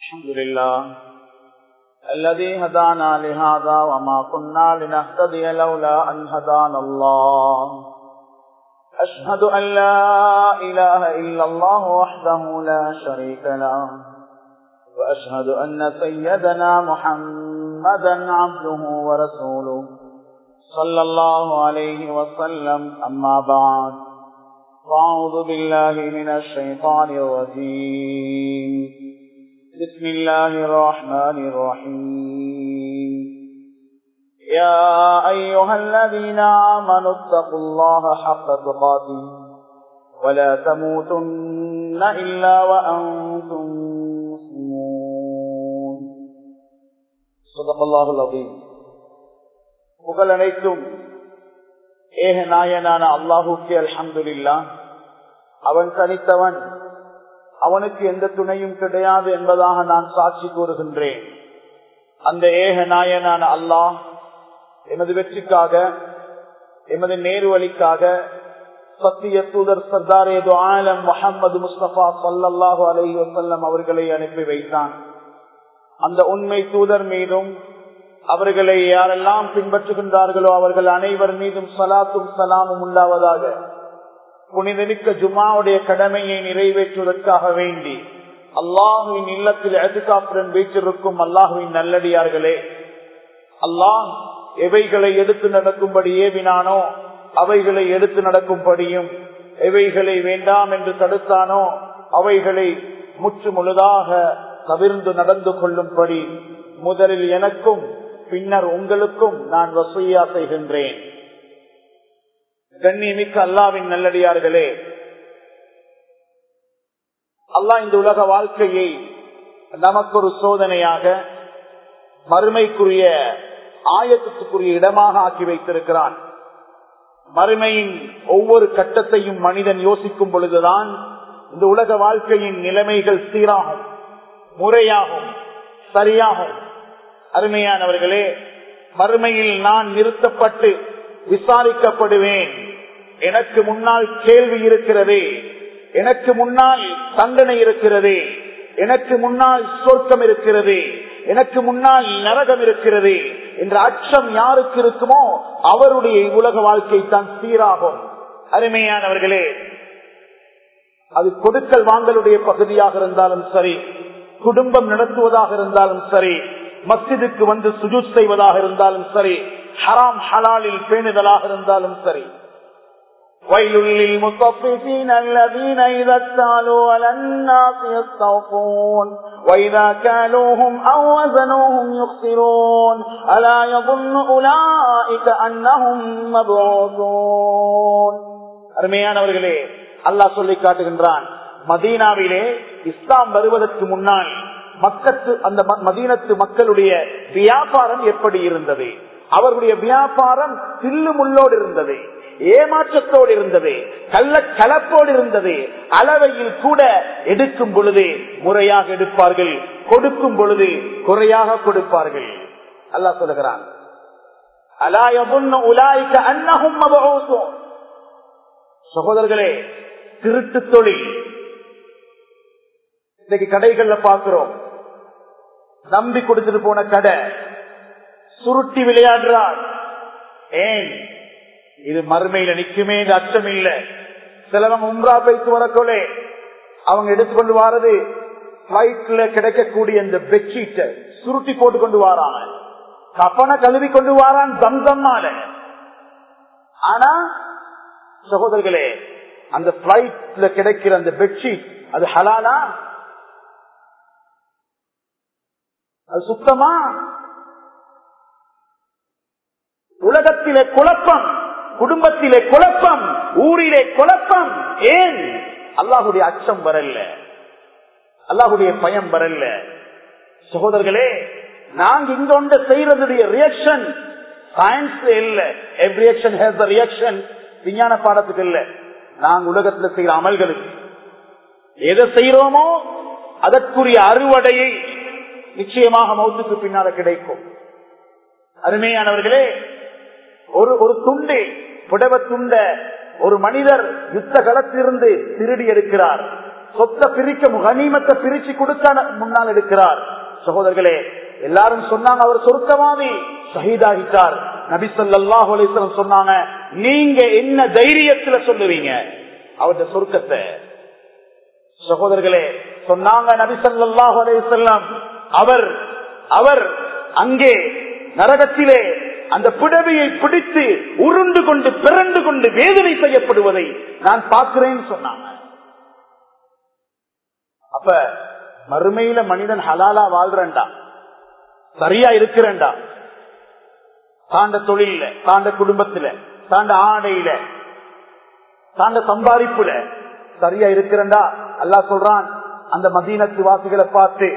الحمد لله الذي هدانا لهذا وما كنا لنهتدي لولا أن هدانا الله أشهد أن لا إله إلا الله وحده لا شريك له وأشهد أن سيدنا محمدا عبده ورسوله صلى الله عليه وسلم أما بعد فأعوذ بالله من الشيطان الرجيم بسم الله الرحمن الرحيم يا أيها الذين آمنوا اتقوا الله حق تقاته ولا تموتن إلا وأنتم مسلمون صدق الله العظيم புகழ் அனைத்தும் ஏக நாயனான அல்லாஹுக்கு அல்ஹம்துலில்லா அவன் தனித்தவன் அவனுக்கு எந்த துணையும் கிடையாது என்பதாக நான் சாட்சி கூறுகின்றேன் அந்த ஏக நாயனான அல்லாஹ் எமது வெற்றிக்காக எமது நேர்வழிக்காக சத்திய தூதர் சர்தாரேது ஆலம் முகமது முஸ்தபா சல்லாஹு அலஹி வசல்லம் அவர்களை அனுப்பி வைத்தான் அந்த உண்மை தூதர் மீதும் அவர்களை யாரெல்லாம் பின்பற்றுகின்றார்களோ அவர்கள் அனைவர் மீதும் சலாத்தும் சலாமும் உண்டாவதாக புனிதமிக்க ஜுமாவுடைய கடமையை நிறைவேற்றுவதற்காக வேண்டி அல்லாஹுவின் இல்லத்தில் எதுக்காப்புடன் வீற்றிருக்கும் அல்லாஹுவின் நல்லடியார்களே அல்லாஹ் எவைகளை எடுத்து நடக்கும்படி ஏவினானோ அவைகளை எடுத்து நடக்கும்படியும் எவைகளை வேண்டாம் என்று தடுத்தானோ அவைகளை முற்று முழுதாக தவிர்ந்து நடந்து கொள்ளும்படி முதலில் எனக்கும் பின்னர் உங்களுக்கும் நான் வசையா செய்கின்றேன் கண்ணியமிக்க அல்லாவின் நல்லடியார்களே அல்லாஹ் இந்த உலக வாழ்க்கையை நமக்கு ஒரு சோதனையாக மறுமைக்குரிய ஆயத்துக்குரிய இடமாக ஆக்கி வைத்திருக்கிறான் மறுமையின் ஒவ்வொரு கட்டத்தையும் மனிதன் யோசிக்கும் பொழுதுதான் இந்த உலக வாழ்க்கையின் நிலைமைகள் சீராகும் முறையாகும் சரியாகும் அருமையானவர்களே மறுமையில் நான் நிறுத்தப்பட்டு விசாரிக்கப்படுவேன் எனக்கு முன்னால் கேள்வி இருக்கிறது எனக்கு முன்னால் தண்டனை இருக்கிறது எனக்கு முன்னால் சொர்க்கம் இருக்கிறது எனக்கு முன்னால் நரகம் இருக்கிறது என்ற அச்சம் யாருக்கு இருக்குமோ அவருடைய உலக வாழ்க்கை தான் சீராகும் அருமையானவர்களே அது கொடுக்கல் வாங்கலுடைய பகுதியாக இருந்தாலும் சரி குடும்பம் நடத்துவதாக இருந்தாலும் சரி மஸ்ஜிதுக்கு வந்து சுஜூத் செய்வதாக இருந்தாலும் சரி ஹராம் ஹலாலில் பேணுதலாக இருந்தாலும் சரி ويل للمطففين الذين إذا اكتالوا على الناس يستوفون وإذا كالوهم أو وزنوهم يخسرون ألا يظن أولئك أنهم مبعوثون அருமையானவர்களே அல்லாஹ் சொல்லி காட்டுகின்றான் மதீனாவிலே இஸ்லாம் வருவதற்கு முன்னால் மக்கத்து அந்த மதீனத்து மக்களுடைய வியாபாரம் எப்படி இருந்தது அவர்களுடைய வியாபாரம் தில்லு முள்ளோடு இருந்தது ஏமாற்றத்தோடு இருந்தது கள்ள கலப்போடு இருந்தது அளவையில் கூட எடுக்கும் பொழுது முறையாக எடுப்பார்கள் கொடுக்கும் பொழுது குறையாக கொடுப்பார்கள் அல்லா சொல்லுகிறான் சகோதரர்களே திருட்டு தொழில் இன்னைக்கு கடைகள்ல பாக்குறோம் நம்பி கொடுத்துட்டு போன கடை சுருட்டி விளையாடுறார் ஏன் இது மறுமையில நிக்குமே இந்த அச்சம் இல்ல சிலவங்க உம்ரா பைத்து வரக்கோலே அவங்க எடுத்துக்கொண்டு வாரது பிளைட்ல கிடைக்கக்கூடிய இந்த பெட்ஷீட்டை சுருட்டி போட்டு கொண்டு வாராங்க கப்பனை கழுவி கொண்டு வாரான் தம்தம்னால ஆனா சகோதரர்களே அந்த பிளைட்ல கிடைக்கிற அந்த பெட்ஷீட் அது ஹலாலா அது சுத்தமா உலகத்திலே குழப்பம் குடும்பத்திலே குழப்பம் ஊரிலே குழப்பம் ஏன் அல்லாஹுடைய அச்சம் வரல அல்லாஹுடைய பயம் வரல சகோதரர்களே நாங்க இங்க ஒன்று செய்யறதுடைய ரியாக்ஷன் சயின்ஸ் இல்ல எவ்ரி ரியாக்ஷன் ஹேஸ் ரியாக்ஷன் விஞ்ஞான பாடத்துக்கு இல்ல நாங்க உலகத்துல செய்யற அமல்களுக்கு எதை செய்யறோமோ அதற்குரிய அறுவடையை நிச்சயமாக மௌத்துக்கு பின்னால கிடைக்கும் அருமையானவர்களே ஒரு ஒரு துண்டு புடவ துண்ட ஒரு மனிதர் யுத்த களத்திலிருந்து திருடி எடுக்கிறார் சொத்தை பிரிக்க கனிமத்தை பிரிச்சு கொடுக்க முன்னால் எடுக்கிறார் சகோதரர்களே எல்லாரும் சொன்னாங்க அவர் சொர்க்கவாதி ஷஹீதாகிட்டார் நபி சொல்லாஹு அலிஸ்லம் சொன்னாங்க நீங்க என்ன தைரியத்துல சொல்லுவீங்க அவருடைய சொர்க்கத்தை சகோதரர்களே சொன்னாங்க நபி சொல்லாஹு அலிஸ்லாம் அவர் அவர் அங்கே நரகத்திலே அந்த புடவையை பிடித்து உருண்டு கொண்டு பிறண்டு கொண்டு வேதனை செய்யப்படுவதை நான் பார்க்கிறேன்னு சொன்னாங்க அப்ப மறுமையில மனிதன் ஹலாலா வாழ்றண்டா சரியா இருக்கிறண்டா தாண்ட தொழில தாண்ட குடும்பத்துல தாண்ட ஆடையில தாண்ட சம்பாதிப்புல சரியா இருக்கிறண்டா அல்லா சொல்றான் அந்த மதீனத்து வாசிகளை பார்த்து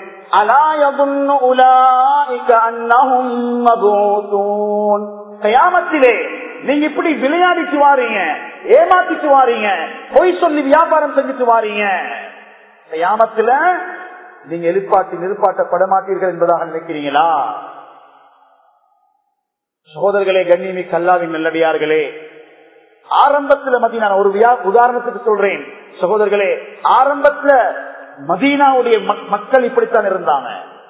கயாமத்திலே நீங்க இப்படி விளையாடிட்டு வாரீங்க ஏமாத்திட்டு வாரீங்க பொய் சொல்லி வியாபாரம் செஞ்சுட்டு வாரீங்க கயாமத்துல நீங்க எழுப்பாட்டி நிற்பாட்டப்பட மாட்டீர்கள் என்பதாக நினைக்கிறீங்களா சகோதரர்களே கண்ணிமி கல்லாவின் நல்லடியார்களே ஆரம்பத்துல மதீனா ஒரு உதாரணத்துக்கு சொல்றேன் சகோதரர்களே ஆரம்பத்துல மதீனாவுடைய மக்கள் இப்படித்தான் இருந்தாங்க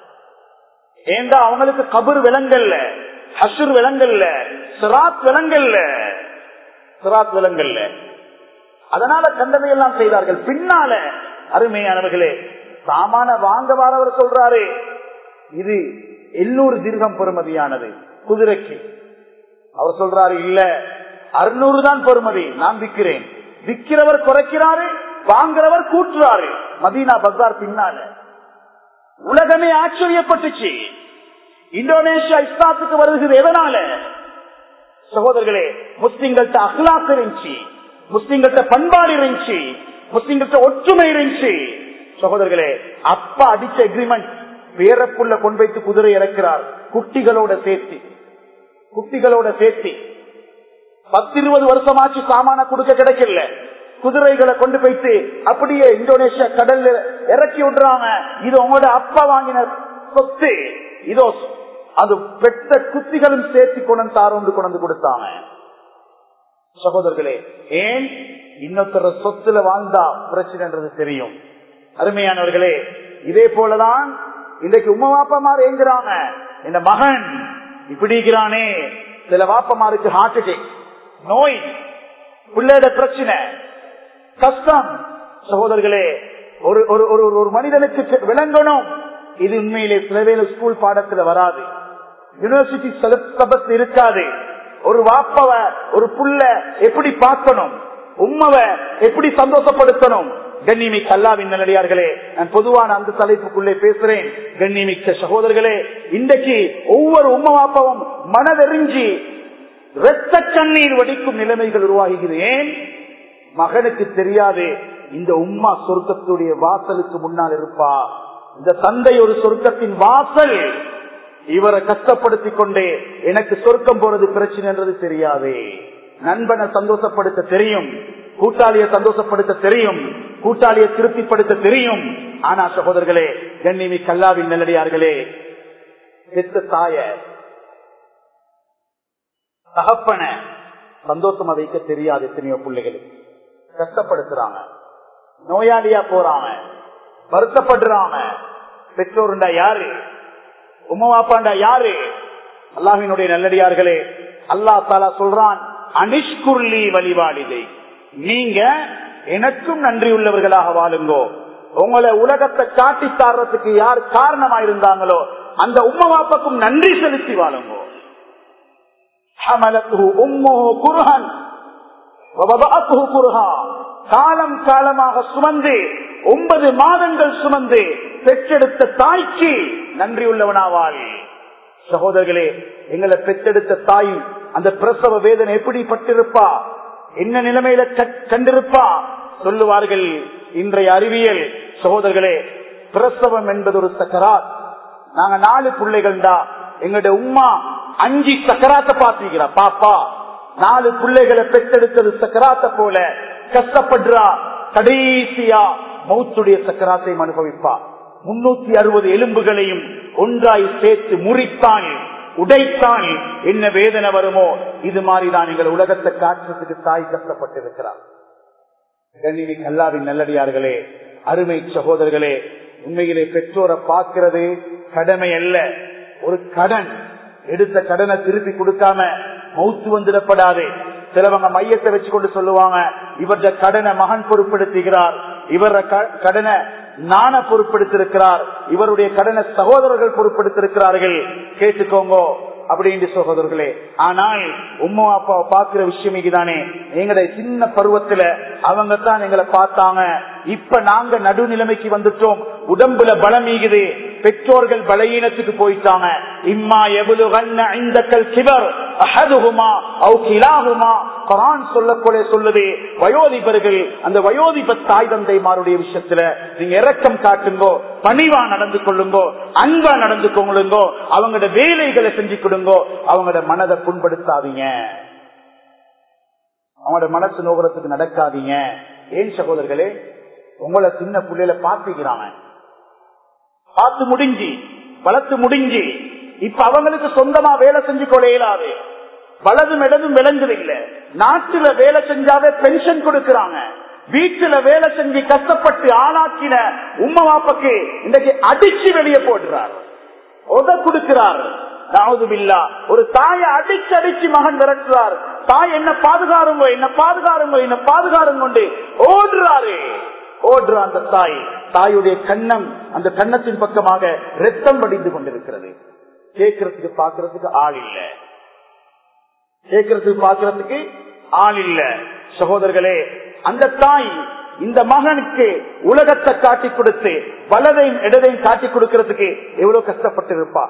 ஏண்டா அவங்களுக்கு கபர் விலங்கல்ல ஹசுர் விலங்கல்ல சிராத் விலங்கல்ல சிராத் விலங்கல்ல அதனால கண்டதையெல்லாம் செய்தார்கள் பின்னால அருமையானவர்களே சாமான வாங்க வாரவர் சொல்றாரு இது எண்ணூறு தீர்க்கம் பெறுமதியானது குதிரைக்கு அவர் சொல்றாரு இல்ல அறுநூறு தான் பெறுமதி நான் விற்கிறேன் விற்கிறவர் குறைக்கிறாரு வாங்குறவர் கூட்டுறாரு மதீனா பசார் பின்னால உலகமே ஆச்சரியப்பட்டுச்சு இந்தோனேஷியா இஸ்லாத்துக்கு வருகிறது எதனால சகோதரர்களே முஸ்லிம்கள்ட்ட அஹ்லாக் இருந்துச்சு முஸ்லிம்கள்ட்ட பண்பாடு இருந்துச்சு முஸ்லிம்கள்ட்ட ஒற்றுமை இருந்துச்சு சகோதரர்களே அப்பா அடிச்ச எக்ரிமெண்ட் வேறப்புள்ள கொண்டு வைத்து குதிரை இறக்கிறார் குட்டிகளோட சேர்த்து குட்டிகளோட சேர்த்து பத்து இருபது வருஷமாச்சு சாமான கொடுக்க கிடைக்கல குதிரைகளை கொண்டு போயிட்டு அப்படியே இந்தோனேஷியா கடல்ல இறக்கி விடுறாங்க இது உங்களோட அப்பா வாங்கின சொத்து இதோ அது பெற்ற குத்திகளும் சேர்த்து கொண்டு தாரோண்டு கொண்டு கொடுத்தாங்க சகோதரர்களே ஏன் இன்னொருத்தர சொத்துல வாழ்ந்தா பிரச்சனைன்றது தெரியும் அருமையானவர்களே இதே போலதான் இன்றைக்கு உமா வாப்பமார் ஏங்குறாங்க இந்த மகன் இப்படிக்கிறானே சில வாப்பமாருக்கு ஹார்ட் அட்டாக் நோய் பிள்ளையோட பிரச்சனை கஷ்டம் சகோதரர்களே ஒரு ஒரு ஒரு ஒரு மனிதனுக்கு விளங்கணும் இது உண்மையிலே சில பேர் ஸ்கூல் பாடத்துல வராது யூனிவர்சிட்டி சிலபஸ் இருக்காது ஒரு வாப்பவ ஒரு புள்ள எப்படி பார்க்கணும் உம்மவ எப்படி சந்தோஷப்படுத்தணும் கண்ணிமிக்க அல்லாவின் நல்லடியார்களே நான் பொதுவான அந்த தலைப்புக்குள்ளே பேசுறேன் கண்ணிமிக்க சகோதரர்களே இன்றைக்கு ஒவ்வொரு உம்ம வாப்பவும் மனதெறிஞ்சி இரத்த கண்ணீர் வடிக்கும் நிலைமைகள் உருவாகிறது ஏன் மகனுக்கு தெரியாது இந்த உம்மா சொர்க்கத்துடைய வாசலுக்கு முன்னால் இருப்பா இந்த தந்தை ஒரு சொர்க்கத்தின் வாசல் இவரை கஷ்டப்படுத்திக் கொண்டே எனக்கு சொர்க்கம் போறது பிரச்சனை என்றது தெரியாது நண்பனை சந்தோஷப்படுத்த தெரியும் கூட்டாளியை சந்தோஷப்படுத்த தெரியும் கூட்டாளியை திருப்திப்படுத்த தெரியும் ஆனா சகோதரர்களே கண்ணிமி கல்லாவின் நல்லடியார்களே பெத்த தாய தகப்பன சந்தோஷமா வைக்க தெரியாது எத்தனையோ பிள்ளைகளுக்கு கஷ்டப்படுத்துறாங்க நோயாளியா போறாங்க வருத்தப்படுறாங்க பெற்றோருண்டா யாரு உமாப்பாண்டா யாரு அல்லாஹினுடைய நல்லடியார்களே அல்லா தாலா சொல்றான் அனிஷ்குர்லி வழிபாடிதை நீங்க எனக்கும் நன்றி உள்ளவர்களாக வாழுங்கோ உங்களை உலகத்தை காட்டி தாடுறதுக்கு யார் காரணமா இருந்தாங்களோ அந்த உம்மவாப்பக்கும் நன்றி செலுத்தி வாழுங்கோ காலம் காலமாக சுமந்து ஒன்பது மாதங்கள் சுமந்து பெற்றெடுத்த தாய்க்கு நன்றி உள்ளவனாவாள் சகோதரர்களே எங்களை பெற்றெடுத்த தாய் அந்த பிரசவ வேதனை எப்படி பட்டிருப்பா என்ன நிலைமையில கண்டிருப்பா சொல்லுவார்கள் இன்றைய அறிவியல் சகோதரர்களே பிரசவம் என்பது ஒரு சக்கராத் நாங்க நாலு பிள்ளைகள்டா எங்களுடைய உமா அஞ்சு சக்கராத்த பாத்திக்கிறா பாப்பா நாலு பிள்ளைகளை பெற்றெடுத்தது சக்கராத்த போல கஷ்டப்படுறா கடைசியா மௌத்துடைய சக்கராத்தை அனுபவிப்பா முன்னூத்தி அறுபது எலும்புகளையும் ஒன்றாய் சேர்த்து முறித்தான் உடைத்தான் என்ன வேதனை வருமோ இது மாதிரிதான் எங்கள் உலகத்தை காட்டுறதுக்கு தாய் கஷ்டப்பட்டிருக்கிறார் கண்ணினி கல்லாவின் நல்லடியார்களே அருமை சகோதரர்களே உண்மையிலே பெற்றோரை பார்க்கிறது கடமை அல்ல ஒரு கடன் எடுத்த கடனை திருப்பி கொடுக்காம மௌத்து வந்துடப்படாது சிலவங்க மையத்தை வச்சு கொண்டு சொல்லுவாங்க இவரது கடனை மகன் பொறுப்படுத்துகிறார் இவர கடனை நான பொறுப்படுத்திருக்கிறார் இவருடைய கடனை சகோதரர்கள் பொறுப்படுத்திருக்கிறார்கள் கேட்டுக்கோங்க அப்படின்னு சகோதரர்களே ஆனால் உம்மா அப்பாவை பாக்குற விஷயம் இதுதானே எங்களுடைய சின்ன பருவத்துல அவங்க தான் எங்களை பார்த்தாங்க இப்ப நாங்க நடுநிலைமைக்கு வந்துட்டோம் உடம்புல பலம் ஈகுது பெற்றோர்கள் பலகீனத்துக்கு போயிட்டாங்க இம்மா எவ்வளவு இந்த கிவர் அஹதுகுமா அவு கிலாகுமா குரான் சொல்லக்கூடிய சொல்லுது வயோதிபர்கள் அந்த வயோதிப தாய் தந்தைமாருடைய விஷயத்துல நீங்க இறக்கம் காட்டுங்கோ பணிவா நடந்து கொள்ளுங்கோ அன்பா நடந்து கொள்ளுங்கோ அவங்களோட வேலைகளை செஞ்சு கொடுங்கோ அவங்களோட மனதை புண்படுத்தாதீங்க அவங்களோட மனசு நோகிறதுக்கு நடக்காதீங்க ஏன் சகோதரர்களே உங்களை சின்ன பிள்ளையில பாத்துக்கிறாங்க பார்த்து முடிஞ்சு வளர்த்து முடிஞ்சு இப்ப அவங்களுக்கு சொந்தமா வேலை செஞ்சு கொள்ள இயலாது வலதும் இடதும் விளங்குது இல்ல நாட்டுல வேலை செஞ்சாவே பென்ஷன் கொடுக்கறாங்க வீட்டுல வேலை செஞ்சு கஷ்டப்பட்டு ஆளாக்கின உம்மா வாப்பக்கு இன்றைக்கு அடிச்சு வெளியே போடுறார் உத கொடுக்கிறார் ஒரு தாயை அடிச்சு அடிச்சு மகன் விரட்டுறார் தாய் என்ன பாதுகாருங்கோ என்ன பாதுகாருங்கோ என்ன பாதுகாரும் கொண்டு ஓடுறாரு ஓடுற அந்த தாய் தாயுடைய கண்ணம் அந்த கண்ணத்தின் பக்கமாக ரத்தம் வடிந்து கொண்டிருக்கிறது கேட்கறதுக்கு பாக்குறதுக்கு ஆள் இல்ல கேட்கறதுக்கு பாக்குறதுக்கு ஆள் இல்ல சகோதரர்களே அந்த தாய் இந்த மகனுக்கு உலகத்தை காட்டி கொடுத்து வலதையும் இடதையும் காட்டி கொடுக்கறதுக்கு எவ்வளவு கஷ்டப்பட்டு இருப்பா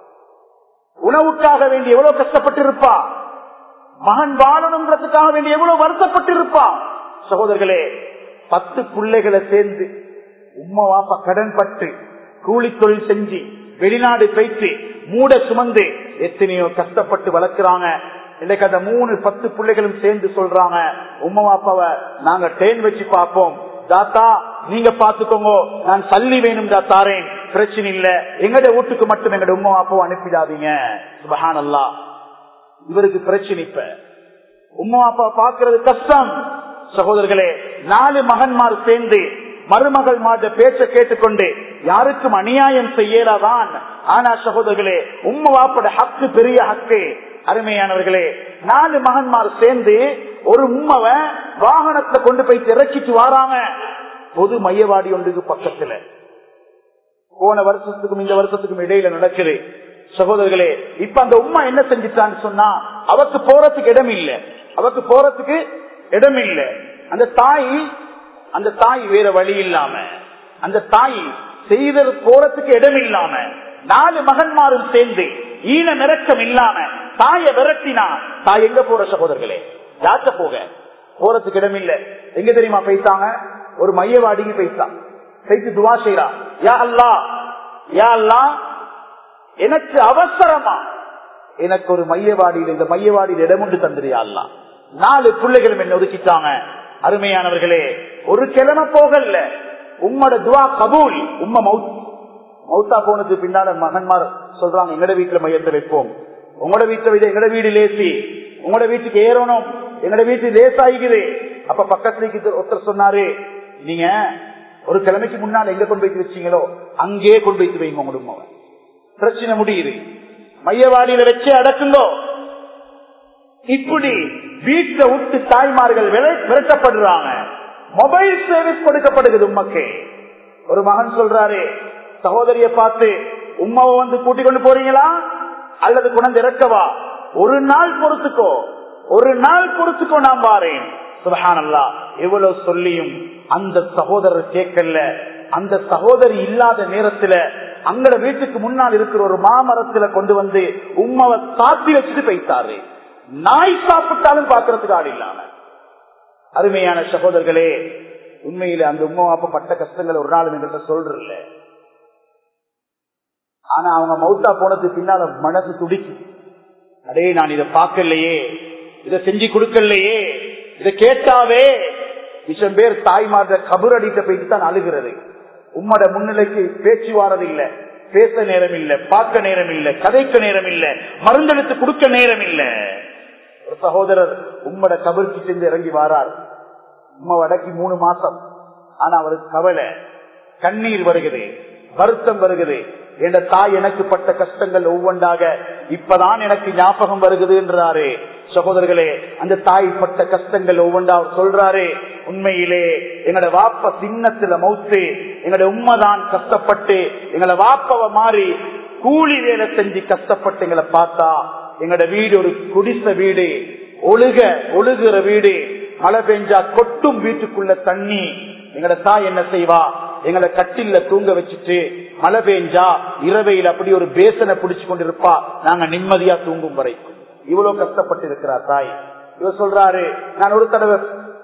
உணவுக்காக வேண்டி எவ்வளவு கஷ்டப்பட்டு இருப்பா மகன் வாழணுங்கிறதுக்காக வேண்டி எவ்வளவு வருத்தப்பட்டு இருப்பா சகோதரர்களே பத்து பிள்ளைகளை சேர்ந்து உம்மா வாப்பா கடன் பட்டு கூலி தொழில் செஞ்சு வெளிநாடு போயிட்டு மூட சுமந்து எத்தனையோ கஷ்டப்பட்டு வளர்க்கிறாங்க இன்னைக்கு அந்த மூணு பத்து பிள்ளைகளும் சேர்ந்து சொல்றாங்க உம்மா வாப்பாவை நாங்க டேன் வச்சு பார்ப்போம் தாத்தா நீங்க பாத்துக்கோங்க நான் சல்லி வேணும் தாரேன் பிரச்சனை இல்ல எங்கட வீட்டுக்கு மட்டும் எங்கட உம்மா வாப்பாவை அனுப்பிடாதீங்க சுபஹான் அல்லா இவருக்கு பிரச்சனை இப்ப உம்மா அப்பா பாக்குறது கஷ்டம் சகோதரர்களே நாலு மகன்மார் சேர்ந்து மருமகள் மாத பேச்ச கேட்டுக்கொண்டு யாருக்கும் அநியாயம் செய்யலாதான் ஆனா சகோதரர்களே உம்ம வாப்பட ஹக்கு பெரிய ஹக்கு அருமையானவர்களே நாலு மகன்மார் சேர்ந்து ஒரு உம்மவ வாகனத்துல கொண்டு போய் இறக்கிட்டு வராங்க பொது மையவாடி ஒன்றுக்கு பக்கத்துல போன வருஷத்துக்கும் இந்த வருஷத்துக்கும் இடையில நடக்குது சகோதரர்களே இப்ப அந்த உமா என்ன செஞ்சுட்டான்னு சொன்னா அவக்கு போறதுக்கு இடம் இல்ல அவக்கு போறதுக்கு இடம் இல்ல அந்த தாய் அந்த தாய் வேற வழி இல்லாம அந்த தாய் செய்த போறதுக்கு இடம் இல்லாம நாலு மகன்மாரும் சேர்ந்து ஈன நிறக்கம் இல்லாம தாய விரட்டினா தாய் எங்க போற சகோதரர்களே யாத்த போக போறதுக்கு இடம் இல்ல எங்க தெரியுமா பேசாங்க ஒரு மையவாடிக்கு பேசான் பேசி துவா செய்யறா யா அல்லா யா அல்லா எனக்கு அவசரமா எனக்கு ஒரு மையவாடியில் இந்த மையவாடியில் இடம் உண்டு தந்துரியா அல்லா நாலு பிள்ளைகளும் என்ன ஒதுக்கிட்டாங்க அருமையானவர்களே ஒரு கிழமை போகல உம்மோட துவா கபூல் உம்ம மவுத் மவுத்தா போனதுக்கு பின்னால மகன்மார் சொல்றாங்க எங்கட வீட்டுல மையத்தை வைப்போம் உங்களோட வீட்டுல விட எங்கட வீடு லேசி உங்களோட வீட்டுக்கு ஏறணும் எங்கட வீட்டு லேசாகிக்குது அப்ப பக்கத்துல ஒருத்தர் சொன்னாரு நீங்க ஒரு கிழமைக்கு முன்னால் எங்க கொண்டு போய் வச்சீங்களோ அங்கே கொண்டு வைத்து வைங்க உங்க உண்மை பிரச்சனை முடியுது மையவாடியில வச்சு அடக்குங்கோ இப்படி வீட்டை விட்டு தாய்மார்கள் விரட்டப்படுறாங்க மொபைல் சர்வீஸ் கொடுக்கப்படுகிறது உமக்கு ஒரு மகன் சொல்றாரு சகோதரிய பார்த்து உமாவை வந்து கூட்டிக் கொண்டு போறீங்களா அல்லது குழந்தை இறக்கவா ஒரு நாள் பொறுத்துக்கோ ஒரு நாள் பொறுத்துக்கோ நான் வாரேன் சுபஹானல்லா எவ்வளவு சொல்லியும் அந்த சகோதரர் கேட்கல அந்த சகோதரி இல்லாத நேரத்துல அங்கட வீட்டுக்கு முன்னால் இருக்கிற ஒரு மாமரத்துல கொண்டு வந்து உமாவை சாத்தி வச்சுட்டு போயிட்டாரு நாய் சாப்பிட்டாலும் பாக்குறதுக்கு ஆள் இல்லாம அருமையான சகோதரர்களே உண்மையில அந்த உமா அப்ப பட்ட கஷ்டங்கள் ஒரு நாள் எங்கிட்ட சொல்றல ஆனா அவங்க மௌத்தா போனதுக்கு பின்னால மனசு துடிக்கும் அடே நான் இதை பார்க்கலையே இதை செஞ்சு கொடுக்கலையே இதை கேட்டாவே விஷம் பேர் தாய்மார்ட கபர் அடித்த போயிட்டு தான் அழுகிறது உம்மோட முன்னிலைக்கு பேச்சு வாரது இல்ல பேச நேரம் இல்ல பார்க்க நேரம் இல்ல கதைக்க நேரம் இல்ல மருந்தெடுத்து கொடுக்க நேரம் இல்ல ஒரு சகோதரர் உம்மோட கபருக்கு சென்று இறங்கி வாரார் உம்மா வடக்கி மூணு மாசம் ஆனா அவருக்கு கவலை கண்ணீர் வருகிறது வருத்தம் வருகிறது என்ற தாய் எனக்கு பட்ட கஷ்டங்கள் ஒவ்வொன்றாக இப்பதான் எனக்கு ஞாபகம் வருகிறது என்றாரு சகோதரர்களே அந்த தாய் பட்ட கஷ்டங்கள் ஒவ்வொன்றா அவர் சொல்றாரு உண்மையிலே எங்களோட வாப்ப சின்னத்துல மௌத்து எங்களோட உண்மைதான் கஷ்டப்பட்டு எங்களோட வாப்பவ மாறி கூலி வேலை செஞ்சு கஷ்டப்பட்டு எங்களை பார்த்தா எங்களோட வீடு ஒரு குடிச வீடு ஒழுக ஒழுகுற வீடு மழை பெஞ்சா கொட்டும் வீட்டுக்குள்ள தண்ணி எங்கட தாய் என்ன செய்வா எங்களை கட்டில தூங்க வச்சுட்டு மழை பெஞ்சா இரவையில் அப்படி ஒரு பேசனை பிடிச்சு கொண்டிருப்பா நாங்க நிம்மதியா தூங்கும் வரைக்கும் இவ்வளவு கஷ்டப்பட்டு இருக்கிறார் தாய் இவர் சொல்றாரு நான் ஒரு தடவை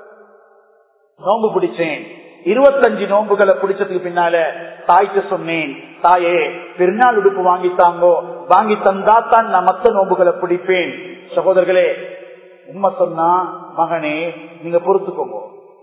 நோம்பு பிடிச்சேன் இருபத்தஞ்சு நோம்புகளை பிடிச்சதுக்கு பின்னால தாய்க்கு சொன்னேன் தாயே பெருநாள் உடுப்பு வாங்கித்தாங்கோ வாங்கி தந்தா தான் நான் மத்த நோம்புகளை பிடிப்பேன் சகோதரர்களே உண்மை சொன்னா மகனே நீங்க பொறுத்துக்கோங்க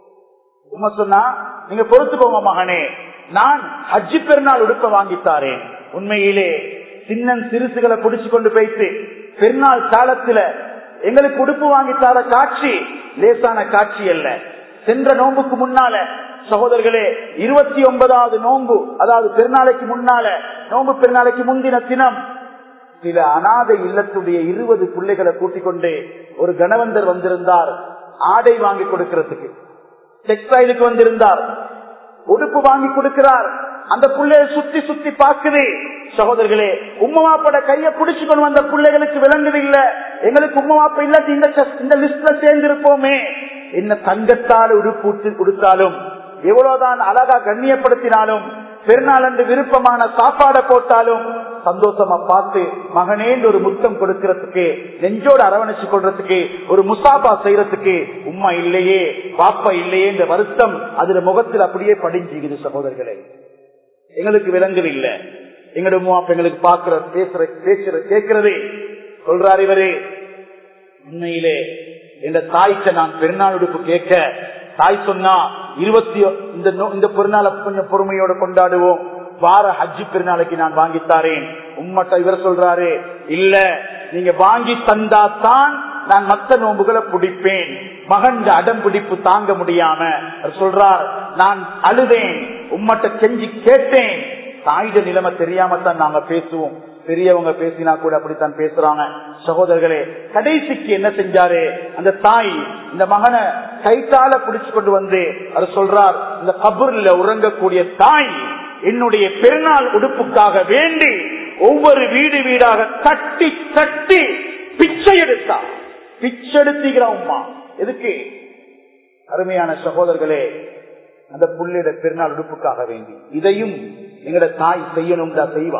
உண்மை சொன்னா நீங்க பொறுத்துக்கோங்க மகனே நான் ஹஜ்ஜி பெருநாள் உடுப்ப வாங்கித்தாரேன் உண்மையிலே சின்னன் சிறுசுகளை பிடிச்சு கொண்டு போயிட்டு பெருநாள் காலத்துல எங்களுக்கு உடுப்பு வாங்கித்தார காட்சி லேசான காட்சி அல்ல சென்ற நோம்புக்கு முன்னால சகோதரர்களே இருபத்தி ஒன்பதாவது நோன்பு அதாவது பெருநாளைக்கு முன்னால நோன்பு பெருநாளைக்கு முந்தின தினம் சில அனாதை இல்லத்துடைய இருபது பிள்ளைகளை கூட்டிக் கொண்டு ஒரு கணவந்தர் வந்திருந்தார் ஆடை வாங்கி கொடுக்கிறதுக்கு டெக்ஸ்டைலுக்கு வந்திருந்தார் உடுப்பு வாங்கி கொடுக்கிறார் அந்த பிள்ளைய சுத்தி சுத்தி பாக்குது சகோதரர்களே உம்மவாப்பட கைய புடிச்சு கொண்டு வந்த பிள்ளைகளுக்கு விளங்குது இல்ல எங்களுக்கு உம்மவாப்ப இல்லாட்டி இந்த இந்த லிஸ்ட்ல சேர்ந்திருப்போமே என்ன தங்கத்தால் உடுப்பு கொடுத்தாலும் எவ்வளவுதான் அழகா கண்ணியப்படுத்தினாலும் பெருநாள் அன்று விருப்பமான சாப்பாடை போட்டாலும் சந்தோஷமா பார்த்து மகனேன்னு ஒரு முத்தம் கொடுக்கறதுக்கு நெஞ்சோடு அரவணைச்சு கொள்றதுக்கு ஒரு முசாபா செய்யறதுக்கு உம்மா இல்லையே பாப்பா இல்லையே இந்த வருத்தம் அதுல முகத்தில் அப்படியே படிஞ்சுக்குது சகோதரர்களே எங்களுக்கு விளங்குது இல்ல எங்களோட உமாப்ப எங்களுக்கு பாக்குற பேசுற பேசுற கேட்கிறது சொல்றாரு இவரு உண்மையிலே எங்க தாய்க்கு நான் பெருநாள் உடுப்பு கேட்க தாய் சொன்னா இருபத்தி இந்த இந்த பெருநாளை கொஞ்சம் பொறுமையோட கொண்டாடுவோம் வார ஹஜ்ஜி பெருநாளைக்கு நான் வாங்கித்தாரேன் உம்மட்ட இவர் சொல்றாரு இல்ல நீங்க வாங்கி தந்தா தான் நான் மத்த நோம்புகளை பிடிப்பேன் மகன் அடம் பிடிப்பு தாங்க முடியாம சொல்றார் நான் அழுதேன் உம்மட்ட செஞ்சு கேட்டேன் தாயிட நிலைமை தெரியாம தான் நாங்க பேசுவோம் பெரியவங்க பேசினா கூட அப்படித்தான் பேசுறாங்க சகோதரர்களே கடைசிக்கு என்ன செஞ்சாரு அந்த தாய் இந்த மகனை கைத்தால பிடிச்சு கொண்டு வந்து அவர் சொல்றார் இந்த கபூர்ல உறங்கக்கூடிய தாய் என்னுடைய பெருநாள் உடுப்புக்காக வேண்டி ஒவ்வொரு வீடு வீடாக தட்டி தட்டி பிச்சை எடுத்தா பிச்சை எடுத்துகிறான் உமா எதுக்கு அருமையான சகோதரர்களே அந்த புள்ளிட பெருநாள் உடுப்புக்காக வேண்டி இதையும் எங்கட தாய் செய்யணும் செய்வா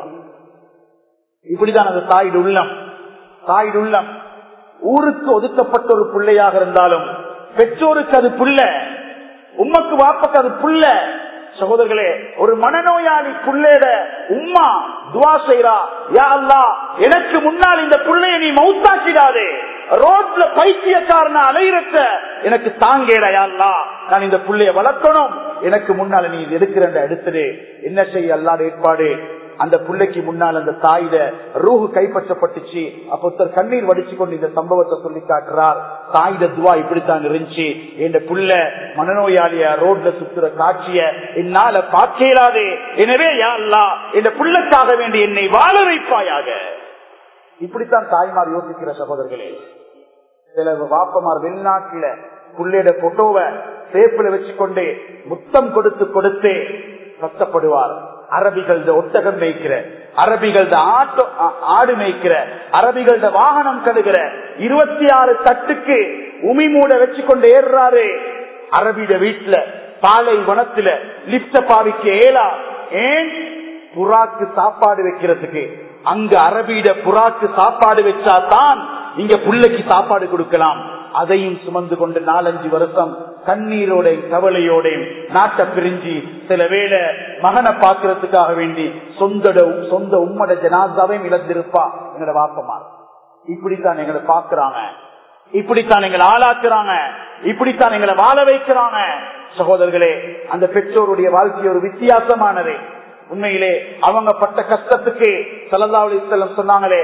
இப்படிதான் அந்த தாயிடு உள்ளம் தாயிடு உள்ளம் ஊருக்கு ஒதுக்கப்பட்ட ஒரு பிள்ளையாக இருந்தாலும் பெற்றோருக்கு அது புள்ள உம்மக்கு வாப்பக்கு அது புள்ள சகோதரர்களே ஒரு மனநோயாளி புள்ளையிட உம்மா துவா செய்யறா யா அல்லா எனக்கு முன்னால் இந்த புள்ளைய நீ மவுத்தாக்கிடாதே ரோட்ல பைத்தியக்காரன அலையிறக்க எனக்கு தாங்கேடா யா அல்லா நான் இந்த புள்ளைய வளர்க்கணும் எனக்கு முன்னால நீ எடுக்கிற எடுத்துடு என்ன செய்ய அல்லாத ஏற்பாடு அந்த பிள்ளைக்கு முன்னால் அந்த தாயிட ரூஹு கைப்பற்றப்பட்டுச்சு அப்போ ஒருத்தர் கண்ணீர் வடிச்சு கொண்டு இந்த சம்பவத்தை சொல்லி காட்டுறார் தாயிட துவா இப்படித்தான் இருந்துச்சு என் புள்ள மனநோயாளிய ரோட்ல சுத்துற காட்சிய என்னால பார்க்கலாதே எனவே யாழ்லா இந்த புள்ளக்காக வேண்டி என்னை வாழ வைப்பாயாக இப்படித்தான் தாய்மார் யோசிக்கிற சகோதரர்களே சில வாப்பமார் வெளிநாட்டுல புள்ளையோட போட்டோவை சேப்புல வச்சுக்கொண்டு முத்தம் கொடுத்து கொடுத்து கஷ்டப்படுவார் அரபிகள் ஒட்டகம் மேய்க்கிற அரபிகள் ஆட்டோ ஆடு மேய்க்கிற அரபிகள் வாகனம் கழுகிற இருபத்தி ஆறு தட்டுக்கு உமி மூட வச்சு கொண்டு ஏறுறாரு அரபிட வீட்டுல பாலை வனத்துல லிப்ட பாவிக்க ஏலா ஏன் புறாக்கு சாப்பாடு வைக்கிறதுக்கு அங்க அரபிட புறாக்கு சாப்பாடு வச்சா தான் இங்க புள்ளைக்கு சாப்பாடு கொடுக்கலாம் அதையும் சுமந்து கொண்டு நாலஞ்சு வருஷம் கண்ணீரோட கவலையோட நாட்டை பிரிஞ்சு சில வேளை மகனை பாக்குறதுக்காக வேண்டி சொந்த சொந்த உம்மட ஜனாதாவையும் இழந்திருப்பா எங்களோட வாப்பமா இப்படித்தான் எங்களை பாக்குறாங்க இப்படித்தான் எங்களை ஆளாக்குறாங்க இப்படித்தான் எங்களை வாழ வைக்கிறாங்க சகோதரர்களே அந்த பெற்றோருடைய வாழ்க்கை ஒரு வித்தியாசமானது உண்மையிலே அவங்க பட்ட கஷ்டத்துக்கு சலதாவளி செல்லம் சொன்னாங்களே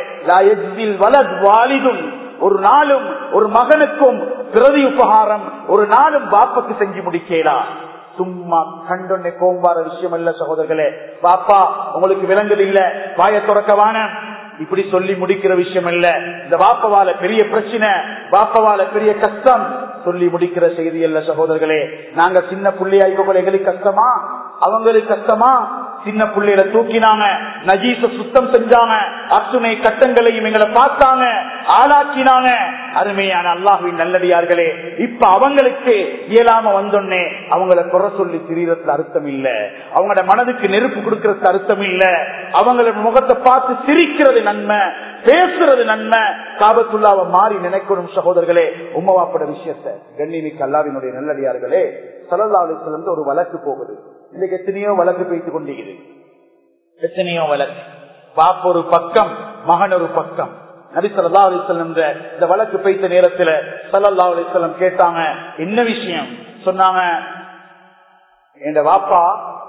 வலத் வாலிதும் ஒரு நாளும் ஒரு மகனுக்கும் பிரதி உபகாரம் ஒரு நாளும் பாப்புக்கு செஞ்சு முடிக்கலாம் சும்மா கண்டொன்னே கோம்பார விஷயம் அல்ல சகோதரர்களே பாப்பா உங்களுக்கு விளங்குது இல்ல வாய துறக்கவான இப்படி சொல்லி முடிக்கிற விஷயம் அல்ல இந்த வாப்பவால பெரிய பிரச்சனை வாப்பவால பெரிய கஷ்டம் சொல்லி முடிக்கிற செய்தி அல்ல சகோதரர்களே நாங்க சின்ன புள்ளியாய்க்கோல எங்களுக்கு கஷ்டமா அவங்களுக்கு கஷ்டமா சின்ன புள்ளையில தூக்கினாங்க நஜீச சுத்தம் செஞ்சாங்க அத்துணை கட்டங்களையும் எங்களை பார்த்தாங்க ஆளாக்கினாங்க அருமையான அல்லாஹுவின் நல்லடியார்களே இப்ப அவங்களுக்கு இயலாம வந்தோன்னே அவங்கள குறை சொல்லி திரியறதுல அர்த்தம் இல்ல அவங்களோட மனதுக்கு நெருப்பு கொடுக்கறது அர்த்தம் இல்ல அவங்களோட முகத்தை பார்த்து சிரிக்கிறது நன்மை பேசுறது நன்மை காபத்துள்ளாவை மாறி நினைக்கணும் சகோதரர்களே உம்மவாப்பட விஷயத்த கண்ணிமிக்கு அல்லாவினுடைய நல்லடியார்களே சலல்லா அலிஸ்லம் ஒரு வழக்கு போகுது இன்னைக்கு எத்தனையோ வழக்கு பேசிக் கொண்டிருக்குது எத்தனையோ வழக்கு பாப்ப ஒரு பக்கம் மகன் ஒரு பக்கம் நபி சல்லா அலிஸ்லம் இந்த வழக்கு பேய்த்த நேரத்துல சல்லல்லா அலிஸ்லம் கேட்டாங்க என்ன விஷயம் சொன்னாங்க என் வாப்பா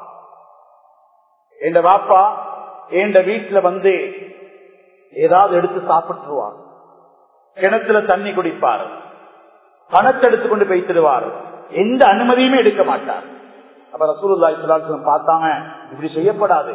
என் வாப்பா என் வீட்டுல வந்து ஏதாவது எடுத்து சாப்பிட்டுருவார் கிணத்துல தண்ணி குடிப்பார் பணத்தை எடுத்துக்கொண்டு போய்த்திடுவார் எந்த அனுமதியுமே எடுக்க மாட்டார் அப்ப ரசூலுல்லாஹி ஸல்லல்லாஹு அலைஹி பார்த்தாங்க இப்படி செய்யப்படாது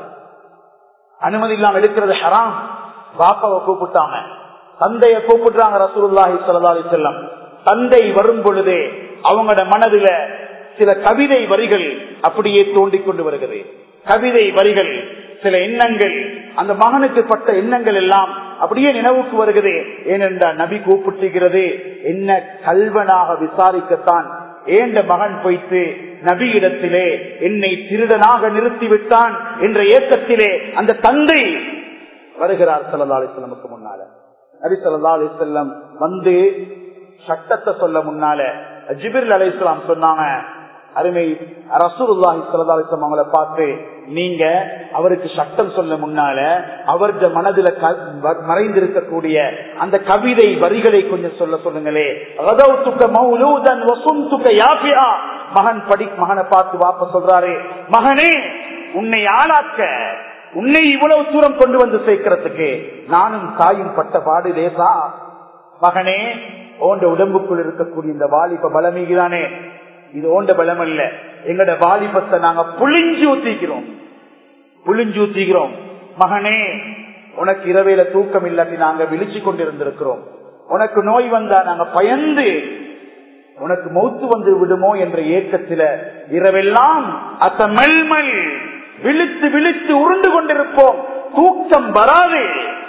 அனுமதி இல்லாம எடுக்கிறது ஹராம் பாப்பாவை கூப்பிட்டாங்க தந்தைய கூப்பிடுறாங்க ரசூலுல்லாஹி ஸல்லல்லாஹு அலைஹி வஸல்லம் தந்தை வரும் பொழுதே அவங்களோட மனதுல சில கவிதை வரிகள் அப்படியே தோண்டிக் கொண்டு வருகிறது கவிதை வரிகள் சில எண்ணங்கள் அந்த மகனுக்கு பட்ட எண்ணங்கள் எல்லாம் அப்படியே நினைவுக்கு வருகிறது ஏனென்றால் நபி கூப்பிட்டுகிறது என்ன கல்வனாக விசாரிக்கத்தான் ஏண்ட மகன் போய்த்து நபி இடத்திலே என்னை திருடனாக நிறுத்திவிட்டான் என்ற ஏக்கத்திலே அந்த தந்தை வருகிறார் சல்லா அலிஸ்லமுக்கு முன்னால நபி சொல்லா அலிசல்லம் வந்து சட்டத்தை சொல்ல முன்னால ஜிபிர் அலி இஸ்லாம் சொன்னாங்க அருமை ரசூலுல்லாஹி ஸல்லல்லாஹு அலைஹி வஸல்லம் அவங்கள பார்த்து நீங்க அவருக்கு சட்டம் சொல்ல முன்னால அவரது மனதில மறைந்திருக்கக்கூடிய அந்த கவிதை வரிகளை கொஞ்சம் சொல்ல சொல்லுங்களே ரதவுத்துக்க மௌலூதன் வசுந்துக்க யாஃபியா மகன் படி மகனை பார்த்து வாப்ப சொல்றாரு மகனே உன்னை ஆளாக்க உன்னை இவ்வளவு தூரம் கொண்டு வந்து சேர்க்கிறதுக்கு நானும் தாயும் பட்ட பாடு லேசா மகனே ஓண்ட உடம்புக்குள் இருக்கக்கூடிய இந்த வாலிப பலமீதானே இது ஓண்ட பலம் அல்ல எங்கட வாலிபத்தை நாங்க புளிஞ்சு ஊத்திக்கிறோம் புளிஞ்சு ஊத்திக்கிறோம் மகனே உனக்கு இரவையில தூக்கம் இல்லாட்டி நாங்க விழிச்சு கொண்டிருந்திருக்கிறோம் உனக்கு நோய் வந்தா நாங்க பயந்து உனக்கு மௌத்து வந்து விடுமோ என்ற ஏக்கத்தில இரவெல்லாம் அசமெல்மல் விழித்து விழித்து உருண்டு கொண்டிருப்போம் தூக்கம் வராது